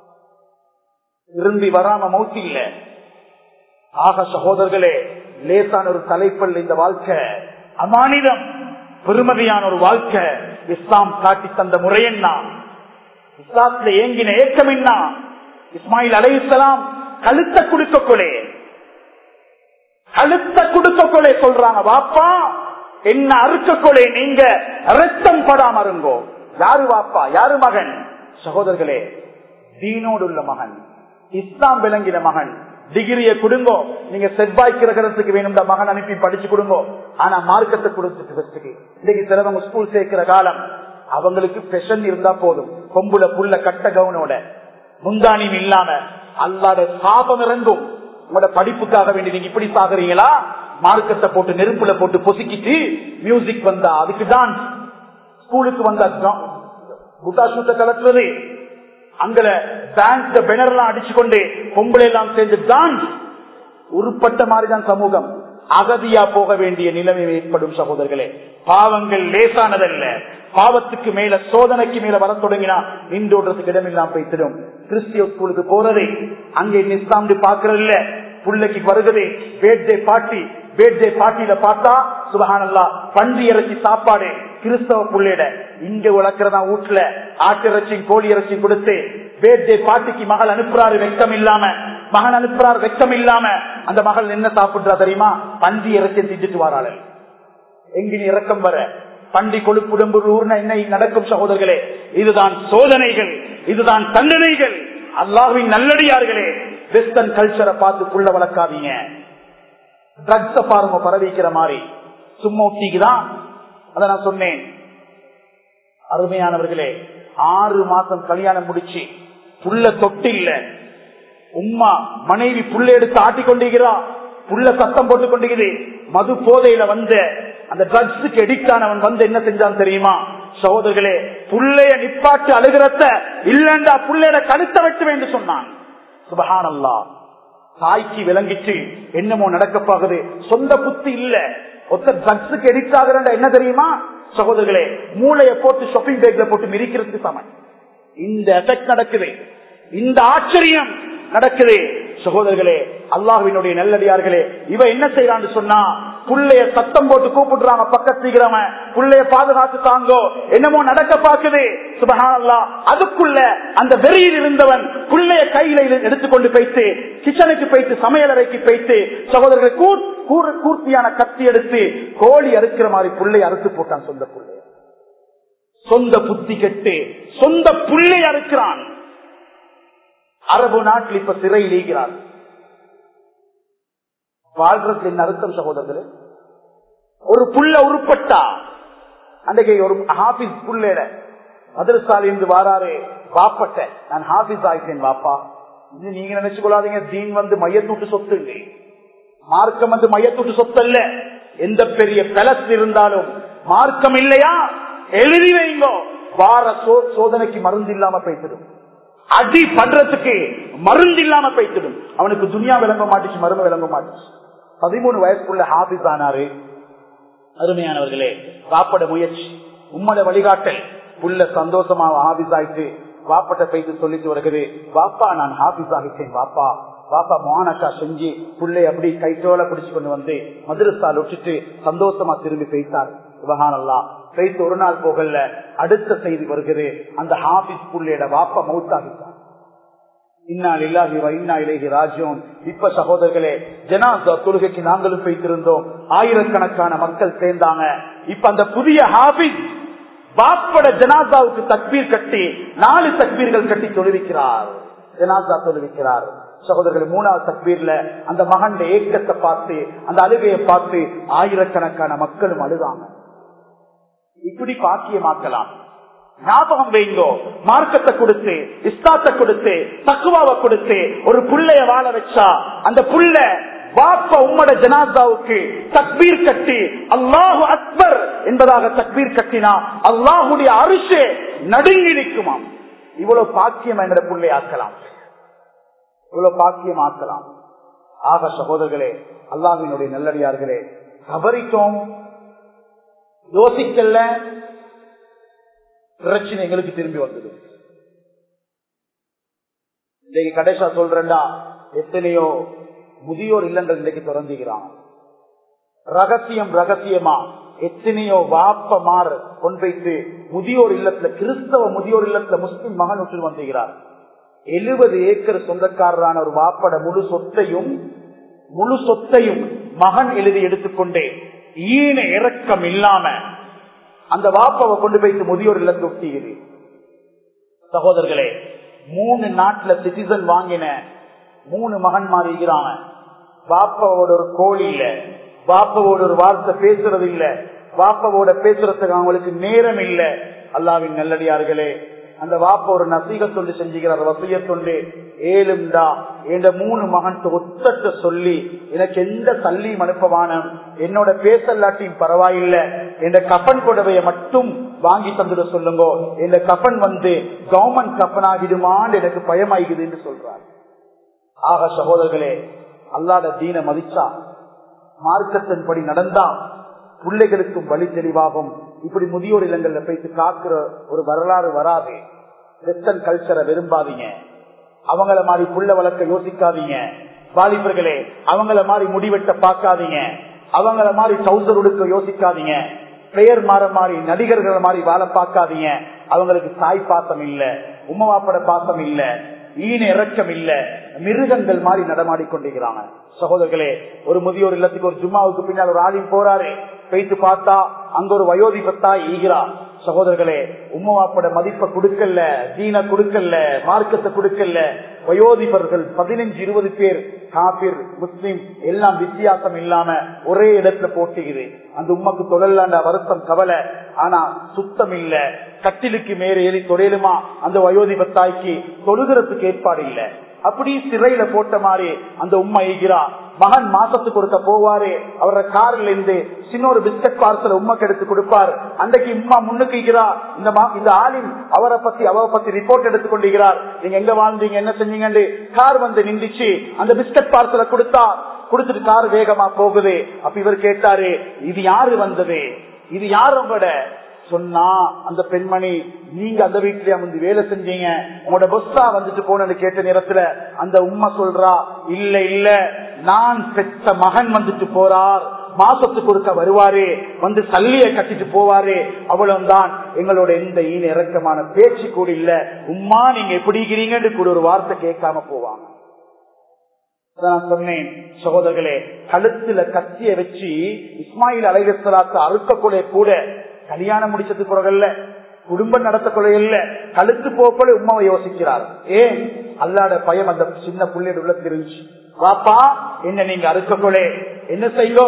திரும்பி வராம மவுத்தி இல்ல ஆக சகோதரர்களே லேசான ஒரு தலைப்பல் இந்த வாழ்க்கை அமானிதம் பெருமதியான ஒரு வாழ்க்கை இஸ்லாம் காட்டி தந்த முறை என்ன இஸ்லாத்துல ஏங்கின ஏக்கம் என்ன இஸ்மாயில் அலை இஸ்லாம் கழுத்த குடுக்க கொலே கழுத்த குடுக்க கொலை சொல்றாங்க வாப்பா என்ன அறுக்க கொலை நீங்க ரத்தம் படாம இருங்கோ யாரு வாப்பா யாரு மகன் சகோதரர்களே தீனோடு உள்ள மகன் இஸ்லாம் விளங்கின மகன் டிகிரிய கொடுங்கோ நீங்க செவ்வாய் கிரகத்துக்கு வேணும் மகன் அனுப்பி படிச்சு கொடுங்கோ ஆனா மார்க்கத்தை கொடுத்துட்டு வச்சுக்கு இன்னைக்கு சிலவங்க ஸ்கூல் சேர்க்கிற காலம் அவங்களுக்கு பெஷன் இருந்தா போதும் கொம்புல புள்ள கட்ட கவுனோட முந்தானியும் இல்லாம அல்லாத சாபம் இறங்கும் உங்களோட படிப்புக்காக வேண்டி நீங்க இப்படி சாகுறீங்களா மார்க்கத்தை போட்டு நெருப்புல போட்டு பொசுக்கிட்டு மியூசிக் வந்தா அதுக்கு டான்ஸ் ஸ்கூலுக்கு வந்தா புட்டா சூட்ட கலத்துறது அங்கல பேங்க் பெனர் எல்லாம் அடிச்சு கொண்டு பொம்பளை எல்லாம் சேர்ந்து டான்ஸ் உருப்பட்ட மாதிரிதான் சமூகம் அகதியா போக வேண்டிய நிலைமை ஏற்படும் சகோதரர்களே பாவங்கள் லேசானதல்ல பாவத்துக்கு மேல சோதனைக்கு மேல வர தொடங்கினா நின்றோடுறதுக்கு இடமில்லாம் போய்த்திடும் கிறிஸ்டிய ஸ்கூலுக்கு போறது அங்கே இஸ்லாம் பாக்குறது இல்ல பிள்ளைக்கு வருகிறது பேர்தே பாட்டி பேர்தே பாட்டியில பார்த்தா சுபகானல்லா பன்றி இறைச்சி சாப்பாடு கிறிஸ்தவ புள்ளையிட இங்க வளர்க்கிறதா வீட்டுல ஆட்டு இறைச்சி கோழி இறைச்சி கொடுத்து பேர்தே பாட்டிக்கு மகள் அனுப்புறாரு வெக்கம் இல்லாம மகன் அனுப்புறாரு வெக்கம் இல்லாம அந்த மகள் என்ன சாப்பிடுறா தெரியுமா பன்றி இறைச்சி திட்டுட்டு வராள் எங்கினி இறக்கம் வர பண்டி கொழுப்புடம்பு ஊர்ன என்ன நடக்கும் சகோதரர்களே இதுதான் சோதனைகள் இதுதான் தண்டனைகள் அல்லாஹின் நல்லடியார்களே வெஸ்டர்ன் கல்ச்சரை பார்த்து புள்ள வளர்க்காதீங்க ட்ரக்ஸ பாருங்க பரவிக்கிற மாதிரி சும்மா ஒட்டிக்குதான் அத நான் சொன்னேன் அருமையானவர்களே ஆறு மாசம் கல்யாணம் முடிச்சு புள்ள தொட்டு இல்ல உம்மா மனைவி புள்ள எடுத்து ஆட்டி கொண்டிருக்கிறா புள்ள சத்தம் போட்டு கொண்டிருக்குது மது போதையில வந்த அந்த ட்ரக்ஸுக்கு எடிக்ட் ஆனவன் வந்து என்ன செஞ்சான் தெரியுமா சகோதரர்களே புள்ளைய நிப்பாட்டு அழுகிறத இல்லண்டா புள்ளையோட கழுத்த வெட்டு வேண்டும் சொன்னான் சுபஹானல்லா தாய்க்கு விளங்கிச்சு என்னமோ நடக்க போகுது சொந்த புத்தி இல்ல ஒத்த ட்ரக்ஸுக்கு எடிக்ட் ஆகுறா என்ன தெரியுமா சகோதரர்களே மூளைய போட்டு ஷாப்பிங் பேக்ல போட்டு மிதிக்கிறதுக்கு சமன் இந்த எஃபெக்ட் நடக்குது இந்த ஆச்சரியம் நடக்குது சகோதரர்களே அல்லாஹுவினுடைய நல்லடியார்களே இவ என்ன செய்யறான்னு சொன்னா புள்ளைய சத்தம் போட்டு கூப்பிடுறாங்க பக்கத்துக்கிறவன் புள்ளைய பாதுகாத்து தாங்கோ என்னமோ நடக்க பாக்குது சுபஹானல்லா அதுக்குள்ள அந்த வெறியில் இருந்தவன் புள்ளைய கையில எடுத்துக்கொண்டு போயிட்டு கிச்சனுக்கு போயிட்டு சமையலறைக்கு போயிட்டு சகோதரர்களை கூர் கூர் கூர்த்தியான கத்தி எடுத்து கோழி அறுக்கிற மாதிரி புள்ளைய அறுத்து போட்டான் சொந்த புள்ளை சொந்த புத்தி கெட்டு சொந்த புள்ளை அறுக்கிறான் அரபு நாட்டில் இப்ப சிறையில் ஈகிறார் வாழ்றதுக்கு அர்த்தம் சகோதரர்களே ஒரு புள்ள உருப்பட்டா அன்றைக்கு ஒரு ஹாபிஸ் புள்ளேட மதரசால இருந்து வாராரு வாப்பட்ட நான் ஹாபிஸ் ஆயிட்டேன் வாப்பா இது நீங்க நினைச்சு கொள்ளாதீங்க தீன் வந்து மையத்தூட்டு சொத்து இல்லை மார்க்கம் வந்து மையத்தூட்டு சொத்து அல்ல எந்த பெரிய பெலஸ் இருந்தாலும் மார்க்கம் இல்லையா எழுதி வைங்கோ வார சோதனைக்கு மருந்து இல்லாம போய்த்திடும் அடி பண்றதுக்கு மருந்து இல்லாம போய்த்திடும் அவனுக்கு துனியா விளங்க மாட்டுச்சு மரும விளங்க மாட்டுச்சு பதிமூணு வயசுக்குள்ள ஹாபிஸ் ஆனாரு அருமையானவர்களே வாப்பட முயற்சி உம்மட வழிகாட்டல் புள்ள சந்தோஷமா ஹாபிஸ் ஆயிட்டு வாப்பட்ட போயிட்டு சொல்லிட்டு வருகிறது வாப்பா நான் ஹாபிஸ் ஆகிட்டேன் வாப்பா வாப்பா மோனக்கா செஞ்சு புள்ளை அப்படி கைத்தோல பிடிச்சு கொண்டு வந்து மதுரசால் விட்டுட்டு சந்தோஷமா திரும்பி பேசிட்டார் சுபகானல்லா பேசி ஒரு நாள் போகல அடுத்த செய்தி வருகிறது அந்த ஹாபிஸ் புள்ளையோட வாப்பா மவுத்தாகிட்டார் இன்னால் இல்லாஹி இன்னா இலேஹி ராஜோன் இப்ப சகோதரர்களே ஜனாசா தொழுகைக்கு நாங்களும் போய்த்திருந்தோம் ஆயிரக்கணக்கான மக்கள் சேர்ந்தாங்க இப்ப அந்த புதிய ஹாபிஸ் பாப்பட ஜனாசாவுக்கு தக்பீர் கட்டி நாலு தக்பீர்கள் கட்டி தொழுவிக்கிறார் ஜனாசா தொழுவிக்கிறார் சகோதரர்கள் மூணாவது தக்பீர்ல அந்த மகன் ஏக்கத்தை பார்த்து அந்த அழுகையை பார்த்து ஆயிரக்கணக்கான மக்களும் அழுதாங்க இப்படி பாக்கியமாக்கலாம் ஞாபகம் வைங்கோ மார்க்கத்தை கொடுத்து இஸ்லாத்தை கொடுத்து தக்குவாவை கொடுத்து ஒரு புள்ளைய வாழ வச்சா அந்த புள்ள பாப்ப உம்மட ஜனாதாவுக்கு தக்பீர் கட்டி அல்லாஹு அக்பர் என்பதாக தக்பீர் கட்டினா அல்லாஹுடைய அரிசே நடுங்கி நிற்குமாம் இவ்வளவு பாக்கியம் என்ற புள்ளை ஆக்கலாம் இவ்வளவு பாக்கியம் ஆக்கலாம் ஆக சகோதரர்களே அல்லாஹினுடைய நல்லடியார்களே தவறிட்டோம் யோசிக்கல பிரச்சனை எங்களுக்கு திரும்பி வந்தது இன்னைக்கு கடைசா சொல்றேன்டா எத்தனையோ முதியோர் இல்லங்கள் இன்னைக்கு தொடங்குகிறான் ரகசியம் ரகசியமா எத்தனையோ வாப்ப மாற கொண்டு வைத்து முதியோர் இல்லத்துல கிறிஸ்தவ முதியோர் இல்லத்துல முஸ்லிம் மகன் விட்டு வந்துகிறார் எழுபது ஏக்கர் சொந்தக்காரரான ஒரு வாப்பட முழு சொத்தையும் முழு சொத்தையும் மகன் எழுதி எடுத்துக்கொண்டே ஈன இறக்கம் இல்லாம அந்த வாப்பாவை கொண்டு போயிட்டு முதியோர் இல்லத்தை ஒட்டியுது சகோதரர்களே மூணு நாட்டுல சிட்டிசன் வாங்கின மூணு மகன் மாறிக்கிறாங்க பாப்பாவோட ஒரு கோழி இல்ல பாப்பாவோட ஒரு வார்த்தை பேசுறது இல்ல பாப்பாவோட பேசுறதுக்கு அவங்களுக்கு நேரம் இல்ல அல்லாவின் நல்லடியார்களே அந்த வாப்ப ஒரு நசீக சொல்லி செஞ்சுக்கிறார் வசிய சொல்லி ஏழும்டா என்ற மூணு மகன் ஒத்தட்ட சொல்லி எனக்கு எந்த தள்ளியும் அனுப்பவானம் என்னோட பேசல்லாட்டியும் பரவாயில்ல என்ற கப்பன் புடவைய மட்டும் வாங்கி தந்துட சொல்லுங்க இந்த கப்பன் வந்து கவர்மெண்ட் கப்பன் ஆகிடுமான்னு எனக்கு பயமாகிது என்று சொல்றார் ஆக சகோதரர்களே அல்லாத தீன மதிச்சா மார்க்கத்தின்படி நடந்தா பிள்ளைகளுக்கும் வழி தெளிவாகும் இப்படி முதியோர் இல்லங்கள்ல போயிட்டு காக்குற ஒரு வரலாறு வராது வெஸ்டர்ன் கல்ச்சரை விரும்பாதீங்க அவங்கள மாதிரி புள்ள வளர்க்க யோசிக்காதீங்க வாலிபர்களே அவங்கள மாதிரி முடிவெட்ட பார்க்காதீங்க அவங்கள மாதிரி சௌசர் உடுக்க யோசிக்காதீங்க பெயர் மாற மாதிரி நடிகர்கள் மாதிரி வாழ பார்க்காதீங்க அவங்களுக்கு தாய் பாசம் இல்ல உம்மவாப்பட பாசம் இல்ல ஈன இறக்கம் இல்ல மிருகங்கள் மாதிரி நடமாடி கொண்டிருக்கிறாங்க சகோதரர்களே ஒரு முதியோர் இல்லத்துக்கு ஒரு ஜும்மாவுக்கு பின்னால் ஒரு ஆளின் போறாரு போயிட்டு பார்த்தா அங்க ஒரு வயோதிபத்தா ஈகிறா சகோதரர்களே உம்மவாப்பட மதிப்பை கொடுக்கல தீன கொடுக்கல மார்க்கத்தை கொடுக்கல வயோதிபர்கள் பதினஞ்சு இருபது பேர் காபிர் முஸ்லிம் எல்லாம் வித்தியாசம் இல்லாம ஒரே இடத்துல போட்டுகிறது அந்த உம்மக்கு தொழலாண்ட வருத்தம் கவலை ஆனா சுத்தம் இல்ல கட்டிலுக்கு மேல ஏறி தொழிலுமா அந்த வயோதிபத்தாய்க்கு தொழுகிறதுக்கு ஏற்பாடு இல்ல அப்படி சிறையில போட்ட மாதிரி அந்த உண்மை ஈகிறா மகன் மாசத்துக்கு ஒருக்க போவாரு அவரோட கார்ல இருந்து சின்ன ஒரு பிஸ்கட் பார்சல் உண்மைக்கு எடுத்து கொடுப்பார் அன்றைக்கு உமா முன்னுக்கு ஈகிறா இந்த இந்த ஆளின் அவரை பத்தி அவரை பத்தி ரிப்போர்ட் எடுத்து கொண்டிருக்கிறார் நீங்க எங்க வாழ்ந்தீங்க என்ன செஞ்சீங்கன்னு கார் வந்து நின்றுச்சு அந்த பிஸ்கட் பார்சலை கொடுத்தா கொடுத்துட்டு கார் வேகமா போகுது அப்ப இவர் கேட்டாரு இது யாரு வந்தது இது யாரு உங்களோட சொன்னா அந்த பெண்மணி நீங்க அந்த வீட்டுல வந்து வேலை செஞ்சீங்க உங்களோட பொஸ்ஸா வந்துட்டு போனு கேட்ட நேரத்துல அந்த உண்மை சொல்றா இல்ல இல்ல நான் பெற்ற மகன் வந்துட்டு போறார் மாசத்துக்கு ஒருக்க வருவாரு வந்து சல்லிய கட்டிட்டு போவாரு அவ்வளவுதான் எங்களோட எந்த ஈன இறக்கமான பேச்சு கூட இல்ல உம்மா நீங்க எப்படி இருக்கிறீங்கன்னு கூட ஒரு வார்த்தை கேட்காம போவாங்க நான் சொன்னேன் சகோதரர்களே கழுத்துல கத்திய வச்சு இஸ்மாயில் அலைகலாத்து அறுக்கக்கூடிய கூட கல்யாணம் முடிச்சது பிறகல்ல குடும்பம் நடத்தக்கூடிய இல்ல கழுத்து போக்கொள்ள உமாவை யோசிக்கிறார் ஏன் அல்லாட பயம் அந்த சின்ன புள்ளையோட உள்ள தெரிஞ்சு வாப்பா என்ன நீங்க அறுக்கக்கொள்ளே என்ன செய்யோ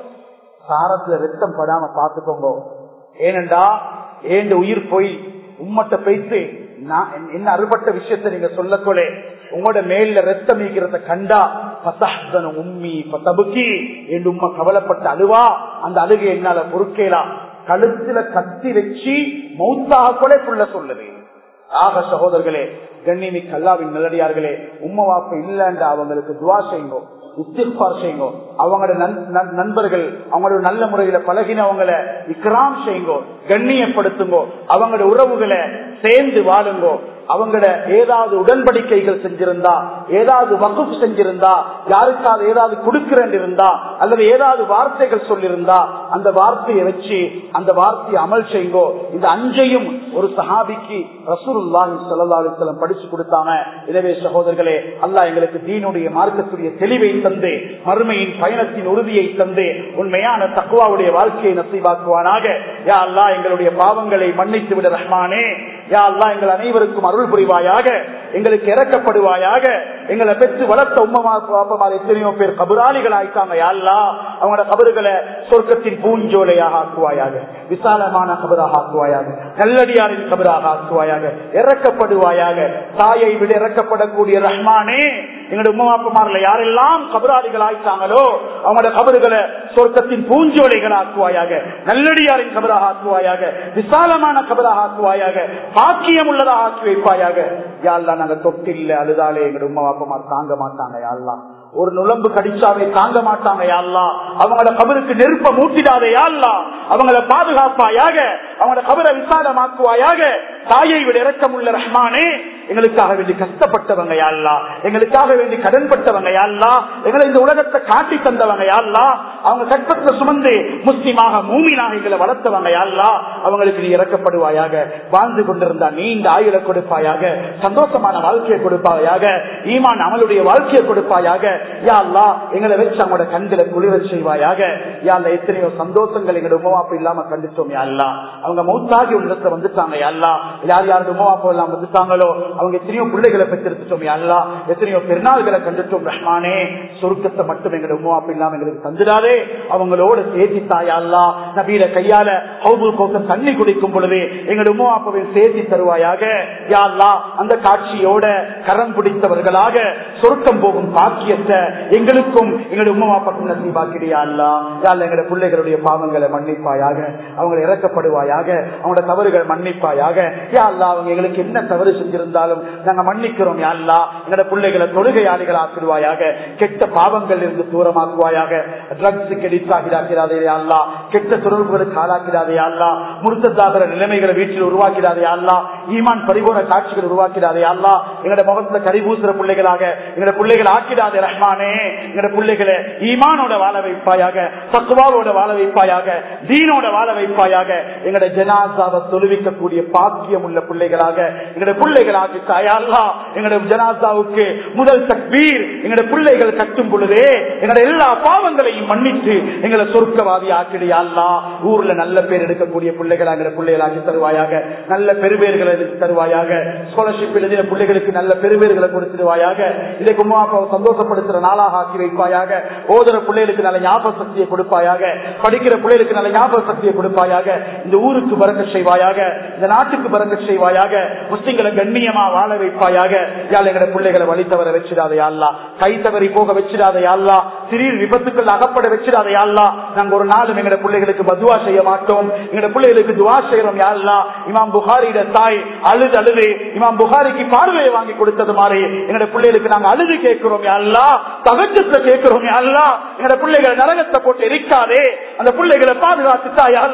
சாரத்துல ரத்தம் படாம பாத்துக்கோங்க ஏனண்டா ஏண்ட உயிர் போய் உம்மட்ட பேசி நான் என்ன அறுபட்ட விஷயத்த நீங்க சொல்லக்கொள்ளே உங்களோட மேல ரத்தம் ஈக்கிறத கண்டா பசஹன உம்மி பத்தபுக்கி என்று உம்மா கவலைப்பட்ட அழுவா அந்த அழுகை என்னால பொறுக்கலாம் கழுத்துல கத்தி வச்சு மௌத்தாக கூட புள்ள சொல்லுது ஆக சகோதரர்களே கண்ணிமி கல்லாவின் நல்லடியார்களே உம்ம வாப்பு இல்லைன்ற அவங்களுக்கு துவா செய்யுங்க இஸ்திஃபார் செய்யுங்க அவங்களோட நண்பர்கள் அவங்களோட நல்ல முறையில பழகினவங்களை இக்ராம் செய்யுங்க கண்ணியப்படுத்துங்கோ அவங்களோட உறவுகளை சேர்ந்து வாழுங்கோ அவங்கள ஏதாவது உடன்படிக்கைகள் செஞ்சிருந்தா ஏதாவது வகுப்பு செஞ்சிருந்தா யாருக்காவது ஏதாவது கொடுக்கிறேன் இருந்தா அல்லது ஏதாவது வார்த்தைகள் சொல்லியிருந்தா அந்த வார்த்தையை வச்சு அந்த வார்த்தையை அமல் செய்யுங்கோ இந்த அஞ்சையும் ஒரு சஹாபிக்கு ரசூலுல்லாஹி ஸல்லல்லாஹு அலைஹி வஸல்லம் படிச்சு கொடுத்தாங்க எனவே சகோதரர்களே அல்லாஹ் எங்களுக்கு தீனுடைய மார்க்கத்துடைய தெளிவை தந்து மறுமையின் பயணத்தின் உறுதியை தந்து உண்மையான தக்குவாவுடைய வாழ்க்கையை நசீவாக்குவானாக யா அல்லாஹ் எங்களுடைய பாவங்களை மன்னித்து விட ரஹ்மானே யா அல்லா எங்கள் அனைவருக்கும் அருள் புரிவாயாக எங்களுக்கு இறக்கப்படுவாயாக எங்களை பெற்று வளர்த்த உம்மமா பாப்பமார் எத்தனையோ பேர் கபுராளிகள் ஆயிட்டாங்க யாழ்லா அவங்களோட கபறுகளை சொர்க்கத்தின் பூஞ்சோலையாக ஆக்குவாயாக விசாலமான கபராக ஆக்குவாயாக நல்லடியாரின் கபராக ஆக்குவாயாக இறக்கப்படுவாயாக தாயை விட இறக்கப்படக்கூடிய ரஹ்மானே எங்களோட உம்மமாப்பமார்ல யாரெல்லாம் கபராளிகள் ஆயிட்டாங்களோ அவங்களோட கபறுகளை சொர்க்கத்தின் பூஞ்சோலைகள் ஆக்குவாயாக நல்லடியாரின் கபராக ஆக்குவாயாக விசாலமான கபராக ஆக்குவாயாக பாக்கியம் உள்ளதாக ஆக்கி வைப்பாயாக யாழ்லா நாங்க தொட்டில்ல அழுதாலே எங்க உமா அப்பமார் தாங்க மாட்டாங்க யாழ்லா ஒரு நுழம்பு கடிச்சாவே தாங்க மாட்டாங்க யாழ்லா அவங்களோட கபருக்கு நெருப்ப மூட்டிடாதே யாழ்லா அவங்கள பாதுகாப்பாயாக அவங்களோட கபரை விசாலமாக்குவாயாக தாயை விட இறக்கம் உள்ள ரஹ்மானே எங்களுக்காக வேண்டி கஷ்டப்பட்டவங்க யாழ்லா எங்களுக்காக வேண்டி கடன்பட்டவங்க யாழ்லா எங்களை இந்த உலகத்தை காட்டி தந்தவங்க யாழ்லா அவங்க கற்பத்துல சுமந்து முஸ்லிமாக மூமினாக எங்களை வளர்த்தவங்க யாழ்லா அவங்களுக்கு நீ இறக்கப்படுவாயாக வாழ்ந்து கொண்டிருந்தா நீண்ட ஆயுள கொடுப்பாயாக சந்தோஷமான வாழ்க்கையை கொடுப்பாயாக ஈமான் அமலுடைய வாழ்க்கையை கொடுப்பாயாக யா அல்லா எங்களை வச்சு அவங்களோட கண்களை குளிர செய்வாயாக யா அல்லா எத்தனையோ சந்தோஷங்கள் எங்களோட உமாப்பு இல்லாம கண்டுட்டோம் யா அல்லா அவங்க மௌத்தாகி உலகத்துல வந்துட்டாங்க யா அல்லா யார் யார் உமாப்பு எல்லாம் வந்துட்டாங்களோ அவங்க எத்தனையோ பிள்ளைகளை பெற்றெடுத்துட்டோம் யா அல்லா எத்தனையோ பெருநாள்களை கண்டுட்டோம் ரஹ்மானே சொருக்கத்தை மட்டும் எங்களோட உமாப்பு இல்லாம எங்களுக்கு தந்துடாதே அவங்களோட சேர்த்தி தாயா அல்லா நபீல கையால ஹவுபுல் கோக்கம் தண்ணி குடிக்கும் பொழுது எங்களோட உமாப்பவை சேர்த்தி தருவாயாக யா அல்லா அந்த காட்சியோட கரம் பிடித்தவர்களாக சொருக்கம் போகும் பாக்கியத்தை எங்களுக்கும் எங்களுடைய உமா பக்கம் நசீபாக்கிறியா அல்லா யாழ்ல எங்களுடைய பிள்ளைகளுடைய பாவங்களை மன்னிப்பாயாக அவங்களை இறக்கப்படுவாயாக அவங்களோட தவறுகள் மன்னிப்பாயாக யா அல்லா அவங்க எங்களுக்கு என்ன தவறு செஞ்சிருந்தாலும் நாங்க மன்னிக்கிறோம் யா அல்லா எங்களோட பிள்ளைகளை தொழுகையாளிகள் ஆக்கிடுவாயாக கெட்ட பாவங்கள் இருந்து தூரமாக்குவாயாக ட்ரக்ஸுக்கு எடிட்டாகிறாதே அல்லா கெட்ட தொடர்புகளுக்கு ஆளாக்கிறாதே அல்லா முருத்ததாகிற நிலைமைகளை வீட்டில் உருவாக்கிறாதே அல்லா ஈமான் பரிபூர்ண காட்சிகள் உருவாக்கிறாதே அல்லா எங்களோட முகத்துல கரிபூசுற பிள்ளைகளாக எங்களோட பிள்ளைகள் ஆக்கிடாதே ரஹ்மானே எங்களோட பிள்ளைகளை ஈமானோட வாழ வைப்பாயாக தக்குவாவோட வாழ வைப்பாயாக தீனோட வாழ வைப்பாயாக எங்களோட ஜனாசாவை தொழுவிக்கக்கூடிய பாக்கியம் உள்ள பிள்ளைகளாக எங்களோட பிள்ளைகளாக தாயாலா எங்களோட ஜனாசாவுக்கு முதல் தக்பீர் எங்களோட பிள்ளைகள் கட்டும் பொழுதே எங்களோட எல்லா பாவங்களையும் மன்னித்து எங்களை சொர்க்கவாதி ஆக்கிடையாள்லா ஊர்ல நல்ல பேர் எடுக்கக்கூடிய பிள்ளைகள் எங்களை பிள்ளைகளாக்கி தருவாயாக நல்ல பெருவேர்களை எடுத்து தருவாயாக ஸ்காலர்ஷிப் எழுதின பிள்ளைகளுக்கு நல்ல பெருவேர்களை கொடுத்துருவாயாக இதை கும்மா அப்பாவை சந்தோஷப்படுத்துற நாளாக ஆக்கி வைப்பாயாக ஓதுற பிள்ளைகளுக்கு நல்ல ஞாபக சக்தியை கொடுப்பாயாக படிக்கிற பிள்ளைகளுக்கு நல்ல ஞாபக சக்தியை கொடுப்பாயாக இந்த ஊருக்கு பறக்க செய்வாயாக இந்த நாட்டுக்கு பறக்க செய்வாயாக முஸ்லிம்களை கண்ணியமா வாழ வைப்பாயாக யாழ் எங்கட பிள்ளைகளை வழி தவற வச்சிடாத யாழ்லா கை தவறி போக வச்சிடாத யாழ்லா திடீர் விபத்துக்கள் அகப்பட வச்சிடாத யாழ்லா நாங்க ஒரு நாளும் எங்கட பிள்ளைகளுக்கு பதுவா செய்ய மாட்டோம் எங்கட பிள்ளைகளுக்கு துவா செய்யறோம் யாழ்லா இமாம் புகாரியிட தாய் அழுது அழுது இமாம் புகாரிக்கு பார்வையை வாங்கி கொடுத்தது மாதிரி எங்கட பிள்ளைகளுக்கு நாங்க அழுது கேட்கிறோம் யாழ்லா தகச்சத்தை கேட்கிறோம் யாழ்லா எங்கட பிள்ளைகளை நரகத்தை போட்டு எரிக்காதே அந்த பிள்ளைகளை பாதுகாத்துட்டா யாழ்லா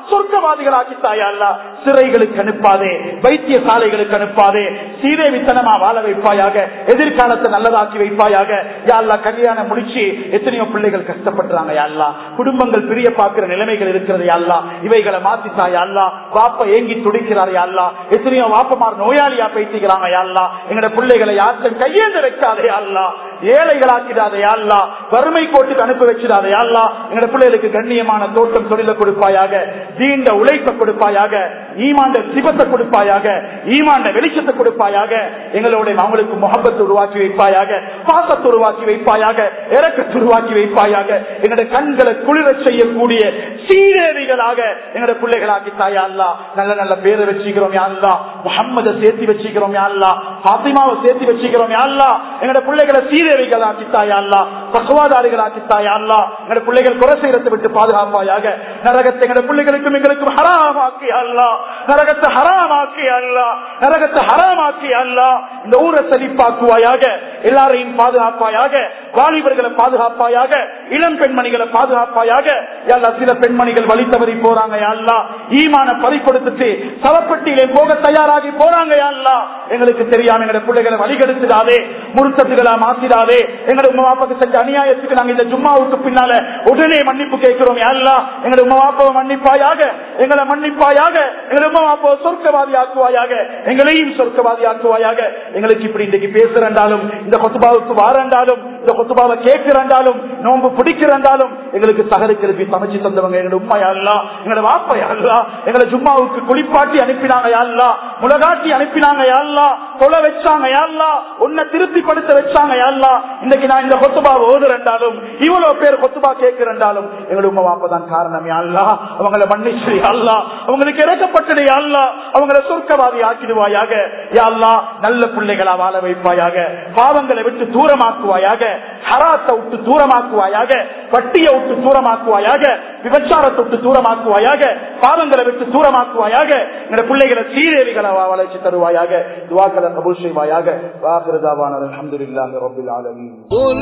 சொர்க்கவாதிகளாக்கித்தாயா அல்லா சிறைகளுக்கு அனுப்பாதே வைத்தியசாலைகளுக்கு அனுப்பாதே சீதேவித்தனமா வாழ வைப்பாயாக எதிர்காலத்தை நல்லதாக்கி வைப்பாயாக யாழ்லா கல்யாணம் முடிச்சு எத்தனையோ பிள்ளைகள் கஷ்டப்படுறாங்க யாழ்லா குடும்பங்கள் பிரிய பார்க்கிற நிலைமைகள் இருக்கிறது யாழ்லா இவைகளை மாத்தித்தாயா அல்லா வாப்ப ஏங்கி துடிக்கிறார் யாழ்லா எத்தனையோ வாப்பமார் நோயாளியா பேசிக்கிறாங்க யாழ்லா எங்களோட பிள்ளைகளை யாருக்கும் கையேந்த வைக்காதே யாழ்லா ஏழைகளாக்கிடாதே யாழ்லா வறுமை கோட்டுக்கு அனுப்பி வச்சிடாதே யாழ்லா எங்களோட பிள்ளைகளுக்கு கண்ணியமான தோட்டம் தொழில கொடுப்பாயாக தீண்ட உழைப்ப கொடுப்பாயாக ஈமாண்ட சிவத்தை கொடுப்பாயாக ஈமாண்ட வெளிச்சத்தை கொடுப்பாயாக எங்களுடைய அவங்களுக்கு முகப்பத்தை உருவாக்கி வைப்பாயாக பாசத்தை உருவாக்கி வைப்பாயாக இறக்கத்தை உருவாக்கி வைப்பாயாக எங்களுடைய கண்களை குளிர செய்யக்கூடிய சீரேவிகளாக எங்களுடைய பிள்ளைகளாக்கி தாயா அல்லா நல்ல நல்ல பேரை வச்சுக்கிறோம் யாருலா முகம்மதை சேர்த்து வச்சுக்கிறோம் யாருலா பாத்திமாவை சேர்த்து வச்சுக்கிறோம் யாருலா எங்களுடைய பிள்ளைகளை சீரேவிகளாக்கி தாயா அல்லா பக்குவாதாரிகளாக்கி தாயா அல்லா எங்களுடைய பிள்ளைகள் குறை செய்யறதை விட்டு பாதுகாப்பாயாக நரகத்தை எங்களுடைய பிள்ளைகளுக்கும் எங்களுக்கும் ஹராமாக்கி அல்லா நரகத்தை ஹராமாக்கி அல்லா நரகத்தை ஹராமாக்கி அல்லா இந்த ஊரை செழிப்பாக்குவாயாக எல்லாரையும் பாதுகாப்பாயாக வாலிபர்களை பாதுகாப்பாயாக இளம் பெண்மணிகளை பாதுகாப்பாயாக எல்லா சில பெண்மணிகள் வழி தவறி போறாங்க யாழ்லா ஈமான பறி கொடுத்துட்டு சவப்பட்டியிலே போக தயாராகி போறாங்க யாழ்லா எங்களுக்கு தெரியாம எங்க பிள்ளைகளை வழிகெடுத்துடாதே முருத்தத்துகளா மாத்திடாதே எங்களுடைய உமா பாப்பாக்கு செஞ்ச அநியாயத்துக்கு நாங்க இந்த ஜும்மாவுக்கு பின்னால உடனே மன்னிப்பு கேட்கிறோம் யாழ்லா எங்களுடைய உமா பாப்பாவை மன்னிப்பாயாக எங்களை மன்னிப்பாயாக எங்களுடைய உமா பாப்பாவை சொர்க்கவாதி ஆக்குவாயாக எங்களையும் சொர்க்கவாதி ஆக்குவாயாக எங்களுக்கு இப்படி இன்றைக்கு பேசுறாலும் இந்த கொத்துபாவுக்கு வாரண்டாலும் இந்த கொத்துபாவை கேட்கிறாண்டாலும் நோன்பு பிடிக்கிறாண்டாலும் எங்களுக்கு சகலை கிளப்பி சமைச்சு தந்தவங்க எங்களோட உண்மையா எங்களோட வாப்பையா எங்களை ஜும்மாவுக்கு குளிப்பாட்டி அனுப்பினாங்க யாழ்லா முளகாட்டி அனுப்பினாங்க யாழ்லா தொலை வச்சாங்க யாழ்லா உன்னை திருப்தி படுத்த வச்சாங்க யாழ்லா இன்னைக்கு நான் இந்த கொத்துபாவை ஓதுறண்டாலும் இவ்வளவு பேர் கொத்துபா கேட்கிறண்டாலும் எங்களோட உண்மை வாப்பதான் காரணம் யாழ்லா அவங்களை மன்னிச்சு யாழ்லா அவங்களுக்கு இறக்கப்பட்டது யாழ்லா அவங்களை சொர்க்கவாதி ஆக்கிடுவாயாக யாழ்லா நல்ல பிள்ளைகளா வாழ வைப்பாயாக பாவங்களை விட்டு தூரமாக்குவாயாக ஹராத்தை விட்டு தூரமாக்குவாயாக வட்டியை விட்டு தூரமாக்குவாயாக விபச்சாரத்தை விட்டு தூரமாக்குவாயாக பாவங்களை விட்டு தூரமாக்குவாயாக எங்க பிள்ளைகளை சீரேவிகளை வளர்ச்சி தருவாயாக துவாக்களை கபூல் செய்வாயாக வாக்குறதாவான அலமதுல்லாஹி ரபில் ஆலமீன் قل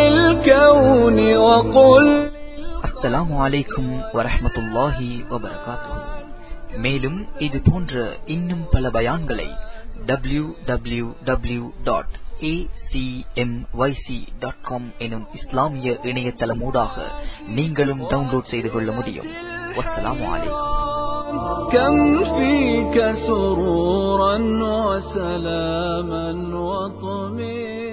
للكون وقل அஸ்ஸலாமு அலைக்கும் வரஹ்மத்துல்லாஹி வபரகாத்துஹு மேலும் இது போன்ற இன்னும் பல பயான்களை டபிள்யூ டபிள்யூ டபிள்யூ டாட் எனும் இஸ்லாமிய இணையதளமூடாக நீங்களும் டவுன்லோட் செய்து கொள்ள முடியும் வஸ்ஸலாமு அலைக்கும் كم فيك سرورا وسلاما وطمئنا